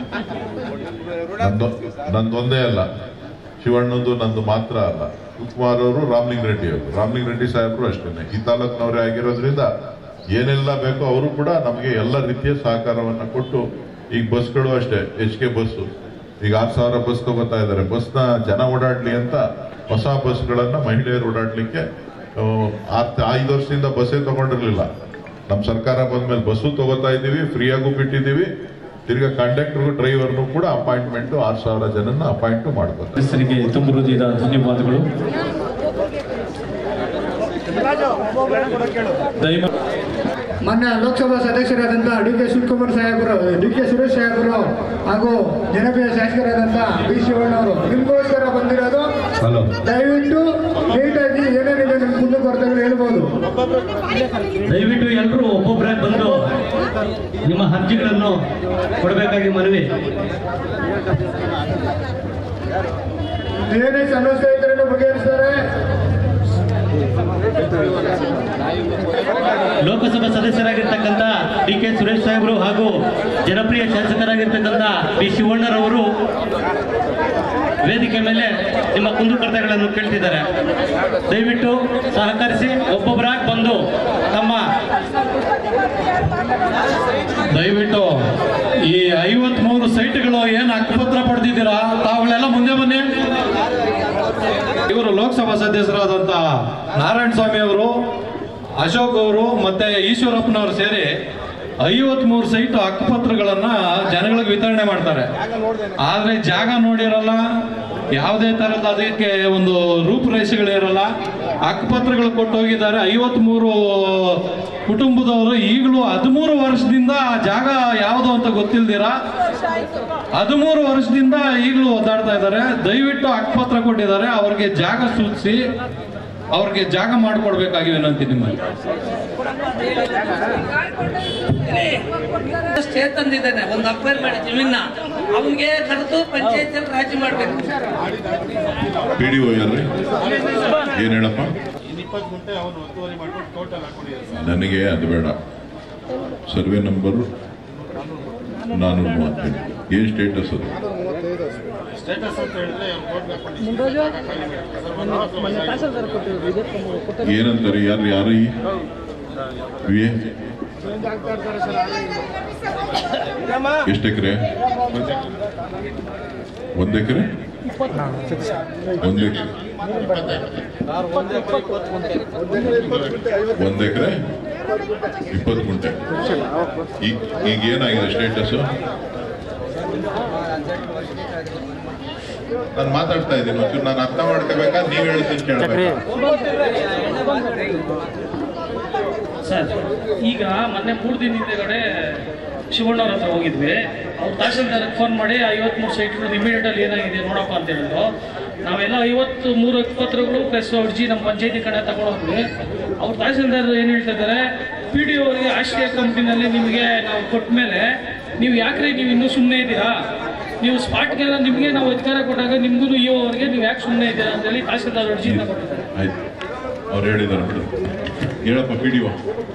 ನಂದು ನಂದೊಂದೇ ಅಲ್ಲ ಶಿವಣ್ಣಂದು ನಂದು ಮಾತ್ರ ಅಲ್ಲ ಶಿವಕುಮಾರ್ ಅವರು ರಾಮಲಿಂಗ ರೆಡ್ಡಿ ಅವರು ರಾಮಲಿಂಗ ರೆಡ್ಡಿ ಸಾಹೇಬರು ಅಷ್ಟೇನೆ ಈ ತಾಲೂಕಿನವರೇ ಆಗಿರೋದ್ರಿಂದ ಏನೆಲ್ಲ ಬೇಕೋ ಅವರು ಕೂಡ ನಮಗೆ ಎಲ್ಲ ರೀತಿಯ ಸಹಕಾರವನ್ನ ಕೊಟ್ಟು ಈಗ ಬಸ್ಗಳು ಅಷ್ಟೇ ಎಚ್ ಕೆ ಬಸ್ಸು ಈಗ ಆರು ಸಾವಿರ ಬಸ್ ತಗೋತಾ ಇದ್ದಾರೆ ಬಸ್ನ ಜನ ಓಡಾಡ್ಲಿ ಅಂತ ಹೊಸ ಬಸ್ಗಳನ್ನ ಮಹಿಳೆಯರು ಓಡಾಡ್ಲಿಕ್ಕೆ ಆ, ಆರ್- ಐದು ವರ್ಷದಿಂದ ಬಸ್ಸೇ ತಗೊಂಡಿರ್ಲಿಲ್ಲ ನಮ್ಮ ಸರ್ಕಾರ ಬಂದ್ಮೇಲೆ ಬಸ್ಸು ತಗೋತಾ ಇದ್ದೀವಿ ಫ್ರೀಯಾಗೂ ಬಿಟ್ಟಿದ್ದೀವಿ ತಿರ್ಗಾ ಕಂಡಕ್ಟರ್ಗೂ ಡ್ರೈವರ್ನು ಕೂಡ ಅಪಾಯಿಂಟ್ಮೆಂಟ್ ಆರು ಸಾವಿರ ಜನನ ಅಪಾಯಿಂಟ್ ಮಾಡ್ಕೋತಾರೆ ಸದಸ್ಯರಿಗೆ ತುಂಬ ಹೃದಯದ ಧನ್ಯವಾದಗಳು ದಯಮಾಡಿ ಮಾನ್ಯ ಲೋಕಸಭಾ ಸದಸ್ಯರಾದಂಥ ಡಿ ಕೆ ಶಿವಕುಮಾರ್ ಸಾಹೇಬರು ಡಿ ಕೆ ಸುರೇಶ್ ಸಾಹೇಬರು ಹಾಗೂ ಜನಪ್ರಿಯ ಶಾಸಕರಾದಂಥ ಬಿ ಶಿವಣ್ಣ ಅವರು ನಿಮಗೋಸ್ಕರ ಬಂದಿರೋದು ಹಲೋ ದಯವಿಟ್ಟು ನೀಟಾಗಿ ಏನೇನಿದೆ ನಿಮ್ಮ ಮುಂದೆ ಕೊರತೆಗಳು ಹೇಳ್ಬೋದು ದಯವಿಟ್ಟು ಎಲ್ಲರೂ ಒಬ್ಬೊಬ್ಬರಾಗಿ ಬಂದು ನಿಮ್ಮ ಅರ್ಜಿಗಳನ್ನು ಕೊಡಬೇಕಾಗಿ ಮನವಿ ಏನೇ ಸಮಸ್ಯೆ ಇದ್ರೂ ಬಗೆಹರಿಸ್ತಾರೆ ಲೋಕಸಭಾ ಸದಸ್ಯರಾಗಿರ್ತಕ್ಕಂಥ ಡಿ ಕೆ ಸುರೇಶ್ ಸಾಹೇಬರು ಹಾಗೂ ಜನಪ್ರಿಯ ಶಾಸಕರಾಗಿರ್ತಕ್ಕಂಥ ಬಿ ಶಿವಣ್ಣರವರು ವೇದಿಕೆ ಮೇಲೆ ನಿಮ್ಮ ಕುಂದುಕೊರತೆಗಳನ್ನು ಕೇಳ್ತಿದ್ದಾರೆ ದಯವಿಟ್ಟು ಸಹಕರಿಸಿ ಒಬ್ಬೊಬ್ಬರಾಗಿ ಬಂದು ತಮ್ಮ ದಯವಿಟ್ಟು ಈ ಐವತ್ಮೂರು ಸೈಟ್ಗಳು ಏನು ಹಕ್ಕುಪತ್ರ ಪಡೆದಿದ್ದೀರಾ ತಾವುಗಳೆಲ್ಲ ಮುಂದೆ ಬನ್ನಿ ಇವರು ಲೋಕಸಭಾ ಸದಸ್ಯರಾದಂಥ ನಾರಾಯಣ ಸ್ವಾಮಿ ಅವರು ಅಶೋಕ್ ಅವರು ಮತ್ತೆ ಈಶ್ವರಪ್ಪನವರು ಸೇರಿ ಐವತ್ಮೂರು ಸೈಟ್ ಹಕ್ಕುಪತ್ರಗಳನ್ನ ಜನಗಳಿಗೆ ವಿತರಣೆ ಮಾಡ್ತಾರೆ ಆದ್ರೆ ಜಾಗ ನೋಡಿರಲ್ಲ ಯಾವುದೇ ತರದ ಅದಕ್ಕೆ ಒಂದು ರೂಪುರೇಷೆಗಳಿರಲ್ಲ ಹಕ್ಕುಪತ್ರಗಳು ಕೊಟ್ಟು ಹೋಗಿದ್ದಾರೆ ಐವತ್ಮೂರು ಕುಟುಂಬದವರು ಈಗಲೂ ಹದಿಮೂರು ವರ್ಷದಿಂದ ಆ ಜಾಗ ಯಾವುದು ಅಂತ ಗೊತ್ತಿಲ್ದಿರ ಹದಿಮೂರು ವರ್ಷದಿಂದ ಈಗಲೂ ಒದ್ದಾಡ್ತಾ ಇದ್ದಾರೆ ದಯವಿಟ್ಟು ಹಕ್ಕುಪತ್ರ ಕೊಟ್ಟಿದ್ದಾರೆ ಅವ್ರಿಗೆ ಜಾಗ ಸೂಚಿಸಿ ಅವ್ರಿಗೆ ಜಾಗ ಮಾಡಿಕೊಡ್ಬೇಕಾಗಿ ವಿನಂತಿ ನಿಮ್ಮಲ್ಲಿ ಸ್ಟೇ ತಂದಿದ್ದಾನೆ ಒಂದು ಅಕ್ವೈರ್ ಮಾಡಿ ಜಮೀನ ಅವನಿಗೆ ಕರೆದು ಪಂಚಾಯತಿಯಲ್ಲಿ ರಾಜಿ ಮಾಡ್ಬೇಕು ಪಿ ಡಿ ಒ ಯಾರ್ರಿ ಏನು ಹೇಳಪ್ಪ ನನಗೆ ಅದು ಬೇಡ ಸರ್ವೆ ನಂಬರು ನಾನ್ನೂರ ಮೂವತ್ತೆಂಟು ಏನು ಸ್ಟೇಟಸ್ ಅದು ಏನಂತಾರೆ ಯಾರು ಯಾರು ಈ ವಿ ಎ? ಎಷ್ಟು ಎಕರೆ ಒಂದು ಎಕರೆ ಒಂದು ಎಕರೆ ಒಂದು ಎಕರೆ ಇಪ್ಪತ್ತು ಗುಂಟೆ ಈಗ ಈಗ ಏನಾಗಿದೆ ಸ್ಟೇಟಸ್ ನಾನು ಮಾತಾಡ್ತಾ ಇದ್ದೀನಿ ಒಂಚೂರು ನಾನು ಅರ್ಥ ಮಾಡ್ಕೋಬೇಕಾ ನೀವು ಹೇಳ್ತೀನಿ ಕೇಳಬೇಕಾ ಸರ್ ಈಗ ಮೊನ್ನೆ ಮೂರು ದಿನ ಹಿಂದೆಗಡೆ ಶಿವಣ್ಣವ್ರ ಹತ್ರ ಹೋಗಿದ್ವಿ ಅವ್ರು ತಹಸೀಲ್ದಾರ್ಗೆ ಫೋನ್ ಮಾಡಿ ಐವತ್ಮೂರು ಸೈಟ್ಗಳು ಇಮಿಡಿಯೇಟಲ್ಲಿ ಏನಾಗಿದೆ ನೋಡಪ್ಪ ಅಂತ ಹೇಳಿದ್ರು ನಾವೆಲ್ಲ ಐವತ್ತು ಮೂರು ಪತ್ರಗಳು ಪ್ಲಸ್ ಅರ್ಜಿ ನಮ್ಮ ಪಂಚಾಯತಿ ಕಡೆ ತಗೊಂಡೋದ್ವಿ ಅವ್ರು ತಹಸೀಲ್ದಾರ್ ಏನು ಹೇಳ್ತಾ ಇದ್ದಾರೆ ಪಿ ಡಿ ಅವರಿಗೆ ಆಶ್ರಯ ಕಂಪ್ನಿನಲ್ಲಿ ನಿಮಗೆ ನಾವು ಕೊಟ್ಟ ಮೇಲೆ ನೀವು ಯಾಕ್ರಿ ನೀವು ಇನ್ನೂ ಸುಮ್ಮನೆ ಇದ್ದೀರಾ ನೀವು ಸ್ಪಾಟ್ಗೆಲ್ಲ ನಿಮಗೆ ನಾವು ಅಧಿಕಾರ ಕೊಟ್ಟಾಗ ನಿಮಗೂ ಇ ಅವರಿಗೆ ನೀವು ಯಾಕೆ ಸುಮ್ಮನೆ ಇದ್ದೀರಾ ಅಂತೇಳಿ ತಹಸೀಲ್ದಾರ್ ಅರ್ಜಿಯಿಂದ ಕೊಟ್ಟಿದ್ದಾರೆ ಆಯ್ತು ಅವ್ರು ಹೇಳಿದಾರೆ ಬಿಡು ಹೇಳಪ್ಪ ಪಿ ಡಿ ಒ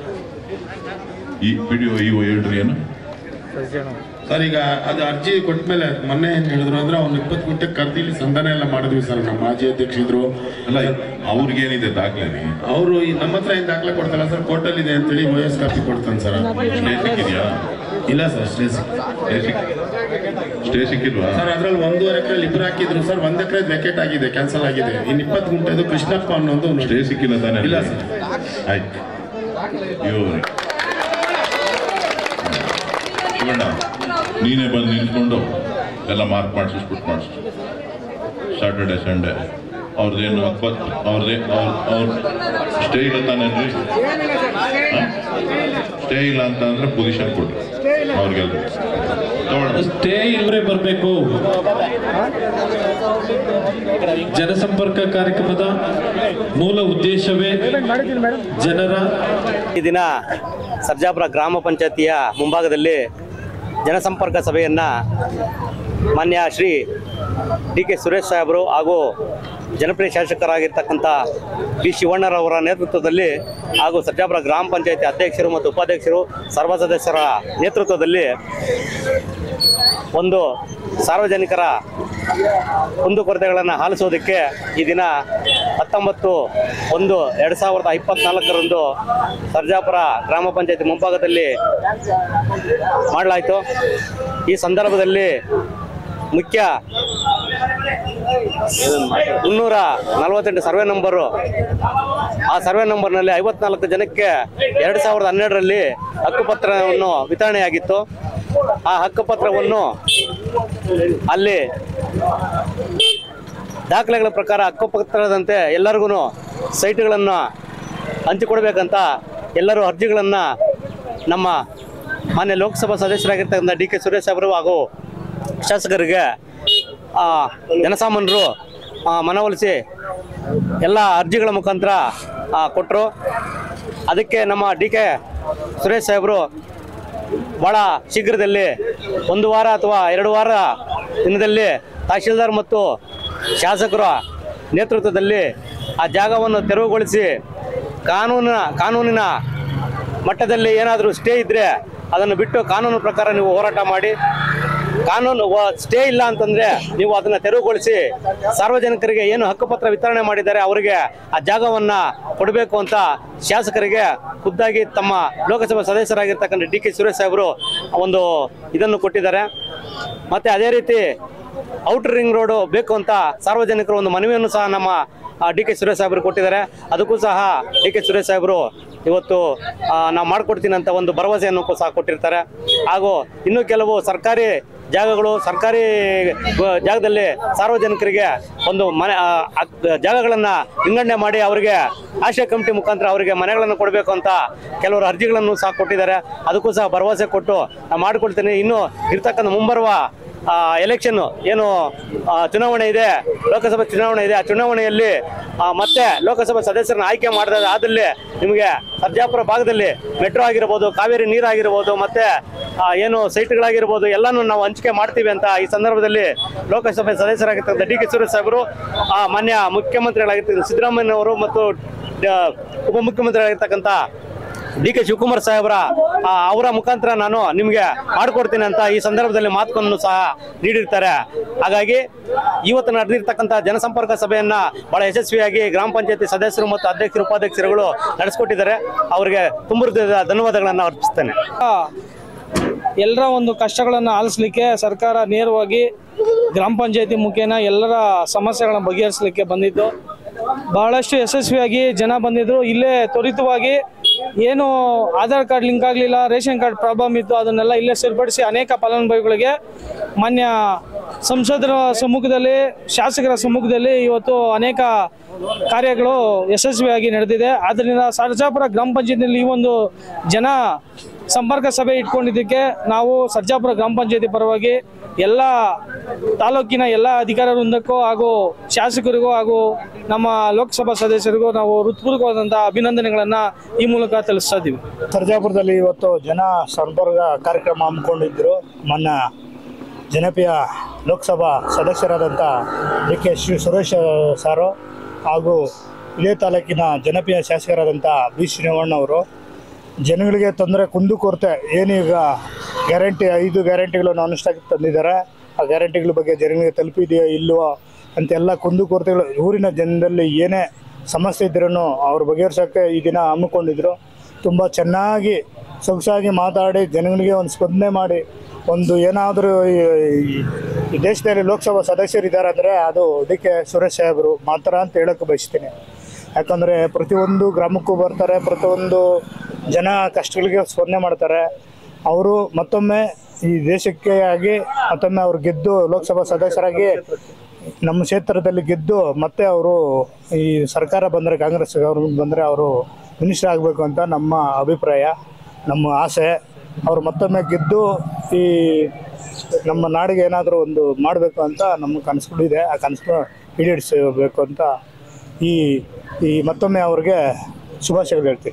ಈ P D O E O ಹೇಳ್ರಿ ಏನು ಸರ್ ಈಗ ಅದು ಅರ್ಜಿ ಕೊಟ್ಟ ಮೇಲೆ ಮೊನ್ನೆ ಏನ್ ಹೇಳಿದ್ರು ಅಂದ್ರೆ ಅವ್ನು ಇಪ್ಪತ್ತು ಗುಂಟೆ ಕರ್ದಿಲ್ಲಿ ಸಂಧಾನ ಎಲ್ಲ ಮಾಡಿದ್ವಿ ಸರ್ ನಮ್ಮ ಮಾಜಿ ಅಧ್ಯಕ್ಷಿದ್ರು ಅಲ್ಲ ಅವ್ರಿಗೇನಿದೆ ದಾಖಲೆ ಅವರು ನಮ್ಮ ಹತ್ರ ಏನ್ ದಾಖಲೆ ಕೊಡ್ತಾರ ಸರ್ ಕೋರ್ಟಲ್ಲಿ ಇದೆ ಅಂತೇಳಿ ಓ ಎಸ್ ಕಾಪಿ ಕೊಡ್ತಾನೆ ಸರ್ ಸ್ಟೇ ಸಿಕ್ಕಿದ್ಯಾ ಇಲ್ಲ ಸರ್ ಸ್ಟೇ ಸಿಕ್ ಸ್ಟೇ ಸಿಕ್ ಸ್ಟೇ ಸಿಕ್ಕಿಲ್ವಾ ಸರ್ ಅದ್ರಲ್ಲಿ ಒಂದೂವರೆ ಎಕರೆ ಇಬ್ರು ಹಾಕಿದ್ರು ಸರ್ ಒಂದ್ ಎಕರೆ ವೆಕೆಟ್ ಆಗಿದೆ ಕ್ಯಾನ್ಸಲ್ ಆಗಿದೆ ಇನ್ ಇಪ್ಪತ್ತು ಗುಂಟೆದು ಕೃಷ್ಣಪ್ಪ ಅನ್ನೋದು ಸ್ಟೇ ಸಿಕ್ಕಿಲ್ಲ ತಾನೇ ಇಲ್ಲ ಸರ್ ಆಯ್ತು ಇವ್ರಿ ಶಿವಣ್ಣ ನೀನೇ ಬಂದು ನಿಂತ್ಕೊಂಡು ಎಲ್ಲ ಮಾರ್ಕ್ ಮಾಡಿಸ್ಬಿಟ್ಟು ಮಾಡಿಸ್ ಸ್ಯಾಟರ್ಡೆ ಸಂಡೇ ಅವ್ರದ್ದೇನು ಇಪ್ಪತ್ತು ಅವ್ರದ್ದೇ ಅವ್ರ ಅವ್ರ ಸ್ಟೇ ಇಲ್ಲ ತಾನೇನ್ರಿ ಸ್ಟೇ ಇಲ್ಲ ಅಂತ ಅಂದ್ರೆ ಪೊಸಿಷನ್ ಕೊಡ್ರಿ ಅವ್ರಿಗೆಲ್ರು ತಗೊಳ್ಳಿ ಸ್ಟೇ ಇಲ್ಲೇ ಬರಬೇಕು ಜನಸಂಪರ್ಕ ಕಾರ್ಯಕ್ರಮದ ಮೂಲ ಉದ್ದೇಶವೇ ಜನರ ಈ ದಿನ ಸರ್ಜಾಪುರ ಗ್ರಾಮ ಪಂಚಾಯತಿಯ ಮುಂಭಾಗದಲ್ಲಿ ಜನಸಂಪರ್ಕ ಸಭೆಯನ್ನು ಮಾನ್ಯ ಶ್ರೀ ಡಿ ಕೆ ಸುರೇಶ್ ಸಾಹೇಬರು ಹಾಗೂ ಜನಪ್ರಿಯ ಶಾಸಕರಾಗಿರ್ತಕ್ಕಂಥ ಬಿ ಶಿವಣ್ಣರವರ ನೇತೃತ್ವದಲ್ಲಿ ಹಾಗೂ ಸರ್ಜಾಪುರ ಗ್ರಾಮ ಪಂಚಾಯತಿ ಅಧ್ಯಕ್ಷರು ಮತ್ತು ಉಪಾಧ್ಯಕ್ಷರು ಸರ್ವ ಸದಸ್ಯರ ನೇತೃತ್ವದಲ್ಲಿ ಒಂದು ಸಾರ್ವಜನಿಕರ ಕುಂದುಕೊರತೆಗಳನ್ನು ಆಲಿಸೋದಕ್ಕೆ ಈ ದಿನ ಹತ್ತೊಂಬತ್ತು ಒಂದು ಎರಡು ಸಾವಿರದ ಇಪ್ಪತ್ನಾಲ್ಕರಂದು ಸರ್ಜಾಪುರ ಗ್ರಾಮ ಪಂಚಾಯತಿ ಮುಂಭಾಗದಲ್ಲಿ ಮಾಡಲಾಯಿತು ಈ ಸಂದರ್ಭದಲ್ಲಿ ಮುಖ್ಯ ಮುನ್ನೂರ ನಲವತ್ತೆಂಟು ಸರ್ವೆ ನಂಬರು ಆ ಸರ್ವೆ ನಂಬರ್ನಲ್ಲಿ ಐವತ್ನಾಲ್ಕು ಜನಕ್ಕೆ ಎರಡು ಸಾವಿರದ ಹನ್ನೆರಡರಲ್ಲಿ ಹಕ್ಕುಪತ್ರವನ್ನು ವಿತರಣೆಯಾಗಿತ್ತು ಆ ಹಕ್ಕುಪತ್ರವನ್ನು ಅಲ್ಲಿ ದಾಖಲೆಗಳ ಪ್ರಕಾರ ಹಕ್ಕುಪತ್ರದಂತೆ ಎಲ್ಲರಿಗೂ ಸೈಟ್ಗಳನ್ನು ಹಂಚಿಕೊಡ್ಬೇಕಂತ ಎಲ್ಲರೂ ಅರ್ಜಿಗಳನ್ನು ನಮ್ಮ ಮಾನ್ಯ ಲೋಕಸಭಾ ಸದಸ್ಯರಾಗಿರ್ತಕ್ಕಂಥ ಡಿ ಕೆ ಸುರೇಶ್ ಅವರು ಹಾಗೂ ಶಾಸಕರಿಗೆ ಆ, ಜನಸಾಮಾನ್ಯರು ಆ, ಮನವೊಲಿಸಿ ಎಲ್ಲ ಅರ್ಜಿಗಳ ಮುಖಾಂತರ ಕೊಟ್ಟರು ಅದಕ್ಕೆ ನಮ್ಮ ಡಿ ಕೆ ಸುರೇಶ್ ಸಾಹೇಬರು ಭಾಳ ಶೀಘ್ರದಲ್ಲಿ ಒಂದು ವಾರ ಅಥವಾ ಎರಡು ವಾರ ದಿನದಲ್ಲಿ ತಹಶೀಲ್ದಾರ್ ಮತ್ತು ಶಾಸಕರ ನೇತೃತ್ವದಲ್ಲಿ ಆ ಜಾಗವನ್ನು ತೆರವುಗೊಳಿಸಿ ಕಾನೂನಿನ ಕಾನೂನಿನ ಮಟ್ಟದಲ್ಲಿ ಏನಾದರೂ ಸ್ಟೇ ಇದ್ದರೆ ಅದನ್ನು ಬಿಟ್ಟು ಕಾನೂನು ಪ್ರಕಾರ ನೀವು ಹೋರಾಟ ಮಾಡಿ ಕಾನೂನು ಸ್ಟೇ ಇಲ್ಲ ಅಂತಂದ್ರೆ ನೀವು ಅದನ್ನ ತೆರವುಗೊಳಿಸಿ ಸಾರ್ವಜನಿಕರಿಗೆ ಏನು ಹಕ್ಕುಪತ್ರ ವಿತರಣೆ ಮಾಡಿದ್ದಾರೆ ಅವರಿಗೆ ಆ ಜಾಗವನ್ನ ಕೊಡಬೇಕು ಅಂತ ಶಾಸಕರಿಗೆ ಖುದ್ದಾಗಿ ತಮ್ಮ ಲೋಕಸಭಾ ಸದಸ್ಯರಾಗಿರ್ತಕ್ಕಂಥ ಡಿ ಕೆ ಸುರೇಶ್ ಸಾಹೇಬರು ಒಂದು ಇದನ್ನು ಕೊಟ್ಟಿದ್ದಾರೆ ಮತ್ತೆ ಅದೇ ರೀತಿ ಔಟರ್ ರಿಂಗ್ ರೋಡು ಬೇಕು ಅಂತ ಸಾರ್ವಜನಿಕರು ಒಂದು ಮನವಿಯನ್ನು ಸಹ ನಮ್ಮ ಡಿ ಕೆ ಸುರೇಶ್ ಸಾಹೇಬರು ಕೊಟ್ಟಿದ್ದಾರೆ ಅದಕ್ಕೂ ಸಹ ಡಿ ಕೆ ಸುರೇಶ್ ಸಾಹೇಬರು ಇವತ್ತು ಆ, ನಾವು ಮಾಡಿಕೊಡ್ತೀನಿ ಅಂತ ಒಂದು ಭರವಸೆಯನ್ನು ಸಹ ಕೊಟ್ಟಿರ್ತಾರೆ ಹಾಗೂ ಇನ್ನೂ ಕೆಲವು ಸರ್ಕಾರಿ ಜಾಗಗಳು ಸರ್ಕಾರಿ ಗ- ಜಾಗದಲ್ಲಿ ಸಾರ್ವಜನಿಕರಿಗೆ ಒಂದು ಮನೆ ಆ, ಅಕ್- ಜಾಗಗಳನ್ನು ವಿಂಗಡಣೆ ಮಾಡಿ ಅವರಿಗೆ ಆಶ್ರಯ ಕಮಿಟಿ ಮುಖಾಂತರ ಅವರಿಗೆ ಮನೆಗಳನ್ನು ಕೊಡಬೇಕು ಅಂತ ಕೆಲವರು ಅರ್ಜಿಗಳನ್ನು ಸಹ ಕೊಟ್ಟಿದ್ದಾರೆ ಅದಕ್ಕೂ ಸಹ ಭರವಸೆ ಕೊಟ್ಟು ನಾನು ಮಾಡಿಕೊಡ್ತೀನಿ ಇನ್ನು ಇರ್ತಕ್ಕಂಥ ಮುಂಬರುವ ಎಲೆಕ್ಷನ್ ಏನು ಆ, ಚುನಾವಣೆ ಇದೆ ಲೋಕಸಭೆ ಚುನಾವಣೆ ಇದೆ ಆ ಚುನಾವಣೆಯಲ್ಲಿ ಆ, ಮತ್ತೆ ಲೋಕಸಭಾ ಸದಸ್ಯರನ್ನ ಆಯ್ಕೆ ಮಾಡಿದ ಆದಲ್ಲಿ ನಿಮಗೆ ಸರ್ಜಾಪುರ ಭಾಗದಲ್ಲಿ ಮೆಟ್ರೋ ಆಗಿರ್ಬೋದು ಕಾವೇರಿ ನೀರಾಗಿರ್ಬೋದು ಮತ್ತೆ ಆ, ಏನು ಸೈಟ್ಗಳಾಗಿರ್ಬೋದು ಎಲ್ಲಾನು ನಾವು ಹಂಚಿಕೆ ಮಾಡ್ತೀವಿ ಅಂತ ಈ ಸಂದರ್ಭದಲ್ಲಿ ಲೋಕಸಭೆ ಸದಸ್ಯರಾಗಿರ್ತಕ್ಕಂಥ ಡಿ ಕೆ ಸುರೇಶ್ ಸಾಹೇಬರು ಆ, ಮಾನ್ಯ ಮುಖ್ಯಮಂತ್ರಿಗಳಾಗಿರ್ತಕ್ಕಂಥ ಸಿದ್ದರಾಮಯ್ಯನವರು ಮತ್ತು ಆ, ಉಪಮುಖ್ಯಮಂತ್ರಿಗಳಾಗಿರ್ತಕ್ಕಂಥ ಡಿ ಕೆ ಶಿವಕುಮಾರ್ ಸಾಹೇಬರ ಆ, ಅವರ ಮುಖಾಂತರ ನಾನು ನಿಮಗೆ ಮಾಡಿಕೊಡ್ತೀನಿ ಅಂತ ಈ ಸಂದರ್ಭದಲ್ಲಿ ಮಾತುಗಳನ್ನು ಸಹ ನೀಡಿರ್ತಾರೆ ಹಾಗಾಗಿ ಇವತ್ತು ನಡೆದಿರ್ತಕ್ಕಂಥ ಜನಸಂಪರ್ಕ ಸಭೆಯನ್ನ ಬಹಳ ಯಶಸ್ವಿಯಾಗಿ ಗ್ರಾಮ ಪಂಚಾಯತಿ ಸದಸ್ಯರು ಮತ್ತು ಅಧ್ಯಕ್ಷರು ಉಪಾಧ್ಯಕ್ಷರುಗಳು ನಡೆಸಿಕೊಟ್ಟಿದ್ದಾರೆ ಅವರಿಗೆ ತುಂಬ ಹೃದಯದ ಧನ್ಯವಾದಗಳನ್ನು ಅರ್ಪಿಸ್ತೇನೆ ಎಲ್ಲರ ಒಂದು ಕಷ್ಟಗಳನ್ನು ಆಲಿಸ್ಲಿಕ್ಕೆ ಸರ್ಕಾರ ನೇರವಾಗಿ ಗ್ರಾಮ ಪಂಚಾಯತಿ ಮುಖೇನ ಎಲ್ಲರ ಸಮಸ್ಯೆಗಳನ್ನು ಬಗೆಹರಿಸಲಿಕ್ಕೆ ಬಂದಿದ್ದು ಬಹಳಷ್ಟು ಯಶಸ್ವಿಯಾಗಿ ಜನ ಬಂದಿದ್ರು ಇಲ್ಲೇ ತ್ವರಿತವಾಗಿ ಏನು ಆಧಾರ್ ಕಾರ್ಡ್ ಲಿಂಕ್ ಆಗಲಿಲ್ಲ ರೇಷನ್ ಕಾರ್ಡ್ ಪ್ರಾಬ್ಲಮ್ ಇತ್ತು ಅದನ್ನೆಲ್ಲ ಇಲ್ಲೇ ಸರಿಪಡಿಸಿ ಅನೇಕ ಫಲಾನುಭವಿಗಳಿಗೆ ಮಾನ್ಯ ಸಂಸದರ ಸಮ್ಮುಖದಲ್ಲಿ ಶಾಸಕರ ಸಮ್ಮುಖದಲ್ಲಿ ಇವತ್ತು ಅನೇಕ ಕಾರ್ಯಗಳು ಯಶಸ್ವಿಯಾಗಿ ನಡೆದಿದೆ ಆದ್ದರಿಂದ ಸರ್ಜಾಪುರ ಗ್ರಾಮ ಪಂಚಾಯತಿನಲ್ಲಿ ಈ ಒಂದು ಜನ ಸಂಪರ್ಕ ಸಭೆ ಇಟ್ಕೊಂಡಿದ್ದಕ್ಕೆ ನಾವು ಸರ್ಜಾಪುರ ಗ್ರಾಮ ಪಂಚಾಯತಿ ಪರವಾಗಿ ಎಲ್ಲ ತಾಲೂಕಿನ ಎಲ್ಲ ಅಧಿಕಾರ ವೃಂದಕ್ಕೂ ಹಾಗೂ ಶಾಸಕರಿಗೂ ಹಾಗೂ ನಮ್ಮ ಲೋಕಸಭಾ ಸದಸ್ಯರಿಗೂ ನಾವು ಹೃತ್ಪೂರ್ವಕವಾದಂಥ ಅಭಿನಂದನೆಗಳನ್ನು ಈ ಮೂಲಕ ತಿಳಿಸ್ತಾ ಇದ್ದೀವಿ ಸರ್ಜಾಪುರದಲ್ಲಿ ಇವತ್ತು ಜನ ಸಂಪರ್ಕ ಕಾರ್ಯಕ್ರಮ ಹಮ್ಮಿಕೊಂಡಿದ್ದರು ಮೊನ್ನೆ ಜನಪ್ರಿಯ ಲೋಕಸಭಾ ಸದಸ್ಯರಾದಂಥ ಡಿ ಕೆ ಶಿವ ಸುರೇಶ್ ಸಾರು ಹಾಗೂ ಇದೇ ತಾಲೂಕಿನ ಜನಪ್ರಿಯ ಶಾಸಕರಾದಂಥ ಬಿ ಶ್ರೀನಿವಣ್ಣವರು ಜನಗಳಿಗೆ ತೊಂದರೆ ಕುಂದುಕೊರತೆ ಏನೀಗ ಗ್ಯಾರಂಟಿ ಐದು ಗ್ಯಾರಂಟಿಗಳನ್ನು ಅನುಷ್ಠಾನಕ್ಕೆ ತಂದಿದ್ದಾರೆ ಆ ಗ್ಯಾರಂಟಿಗಳ ಬಗ್ಗೆ ಜನಗಳಿಗೆ ತಲುಪಿದೆಯೋ ಇಲ್ಲವೋ ಅಂತೆಲ್ಲ ಕುಂದುಕೊರತೆಗಳು ಊರಿನ ಜನರಲ್ಲಿ ಏನೇ ಸಮಸ್ಯೆ ಇದ್ರೂ ಅವ್ರ ಬಗೆಹರಿಸೋಕ್ಕೆ ಈ ದಿನ ಹಮ್ಮಿಕೊಂಡಿದ್ರು ತುಂಬ ಚೆನ್ನಾಗಿ ಸೊಗಸಾಗಿ ಮಾತಾಡಿ ಜನಗಳಿಗೆ ಒಂದು ಸ್ಪಂದನೆ ಮಾಡಿ ಒಂದು ಏನಾದರೂ ಈ ದೇಶದಲ್ಲಿ ಲೋಕಸಭಾ ಸದಸ್ಯರಿದ್ದಾರೆ ಅಂದರೆ ಅದು ಡಿ ಕೆ ಸುರೇಶ್ ಸಾಹೇಬರು ಮಾತ್ರ ಅಂತ ಹೇಳೋಕ್ಕೆ ಬಯಸ್ತೀನಿ ಯಾಕಂದರೆ ಪ್ರತಿಯೊಂದು ಗ್ರಾಮಕ್ಕೂ ಬರ್ತಾರೆ ಪ್ರತಿಯೊಂದು ಜನ ಕಷ್ಟಗಳಿಗೆ ಸ್ಪಂದನೆ ಮಾಡ್ತಾರೆ ಅವರು ಮತ್ತೊಮ್ಮೆ ಈ ದೇಶಕ್ಕೆ ಆಗಿ ಮತ್ತೊಮ್ಮೆ ಅವ್ರು ಗೆದ್ದು ಲೋಕಸಭಾ ಸದಸ್ಯರಾಗಿ ನಮ್ಮ ಕ್ಷೇತ್ರದಲ್ಲಿ ಗೆದ್ದು ಮತ್ತೆ ಅವರು ಈ ಸರ್ಕಾರ ಬಂದರೆ ಕಾಂಗ್ರೆಸ್ ಗೌರ್ಮೆಂಟ್ ಬಂದರೆ ಅವರು ಮಿನಿಸ್ಟರ್ ಆಗಬೇಕು ಅಂತ ನಮ್ಮ ಅಭಿಪ್ರಾಯ ನಮ್ಮ ಆಸೆ ಅವರು ಮತ್ತೊಮ್ಮೆ ಗೆದ್ದು ಈ ನಮ್ಮ ನಾಡಿಗೆ ಏನಾದರೂ ಒಂದು ಮಾಡಬೇಕು ಅಂತ ನಮ್ಮ ಕನಸುಗಳಿದೆ ಆ ಕನಸು ಈಡೇರಿಸಬೇಕು ಅಂತ ಈ ಈ ಮತ್ತೊಮ್ಮೆ ಅವ್ರಿಗೆ ಶುಭಾಶಯಗಳು ಹೇಳ್ತೀನಿ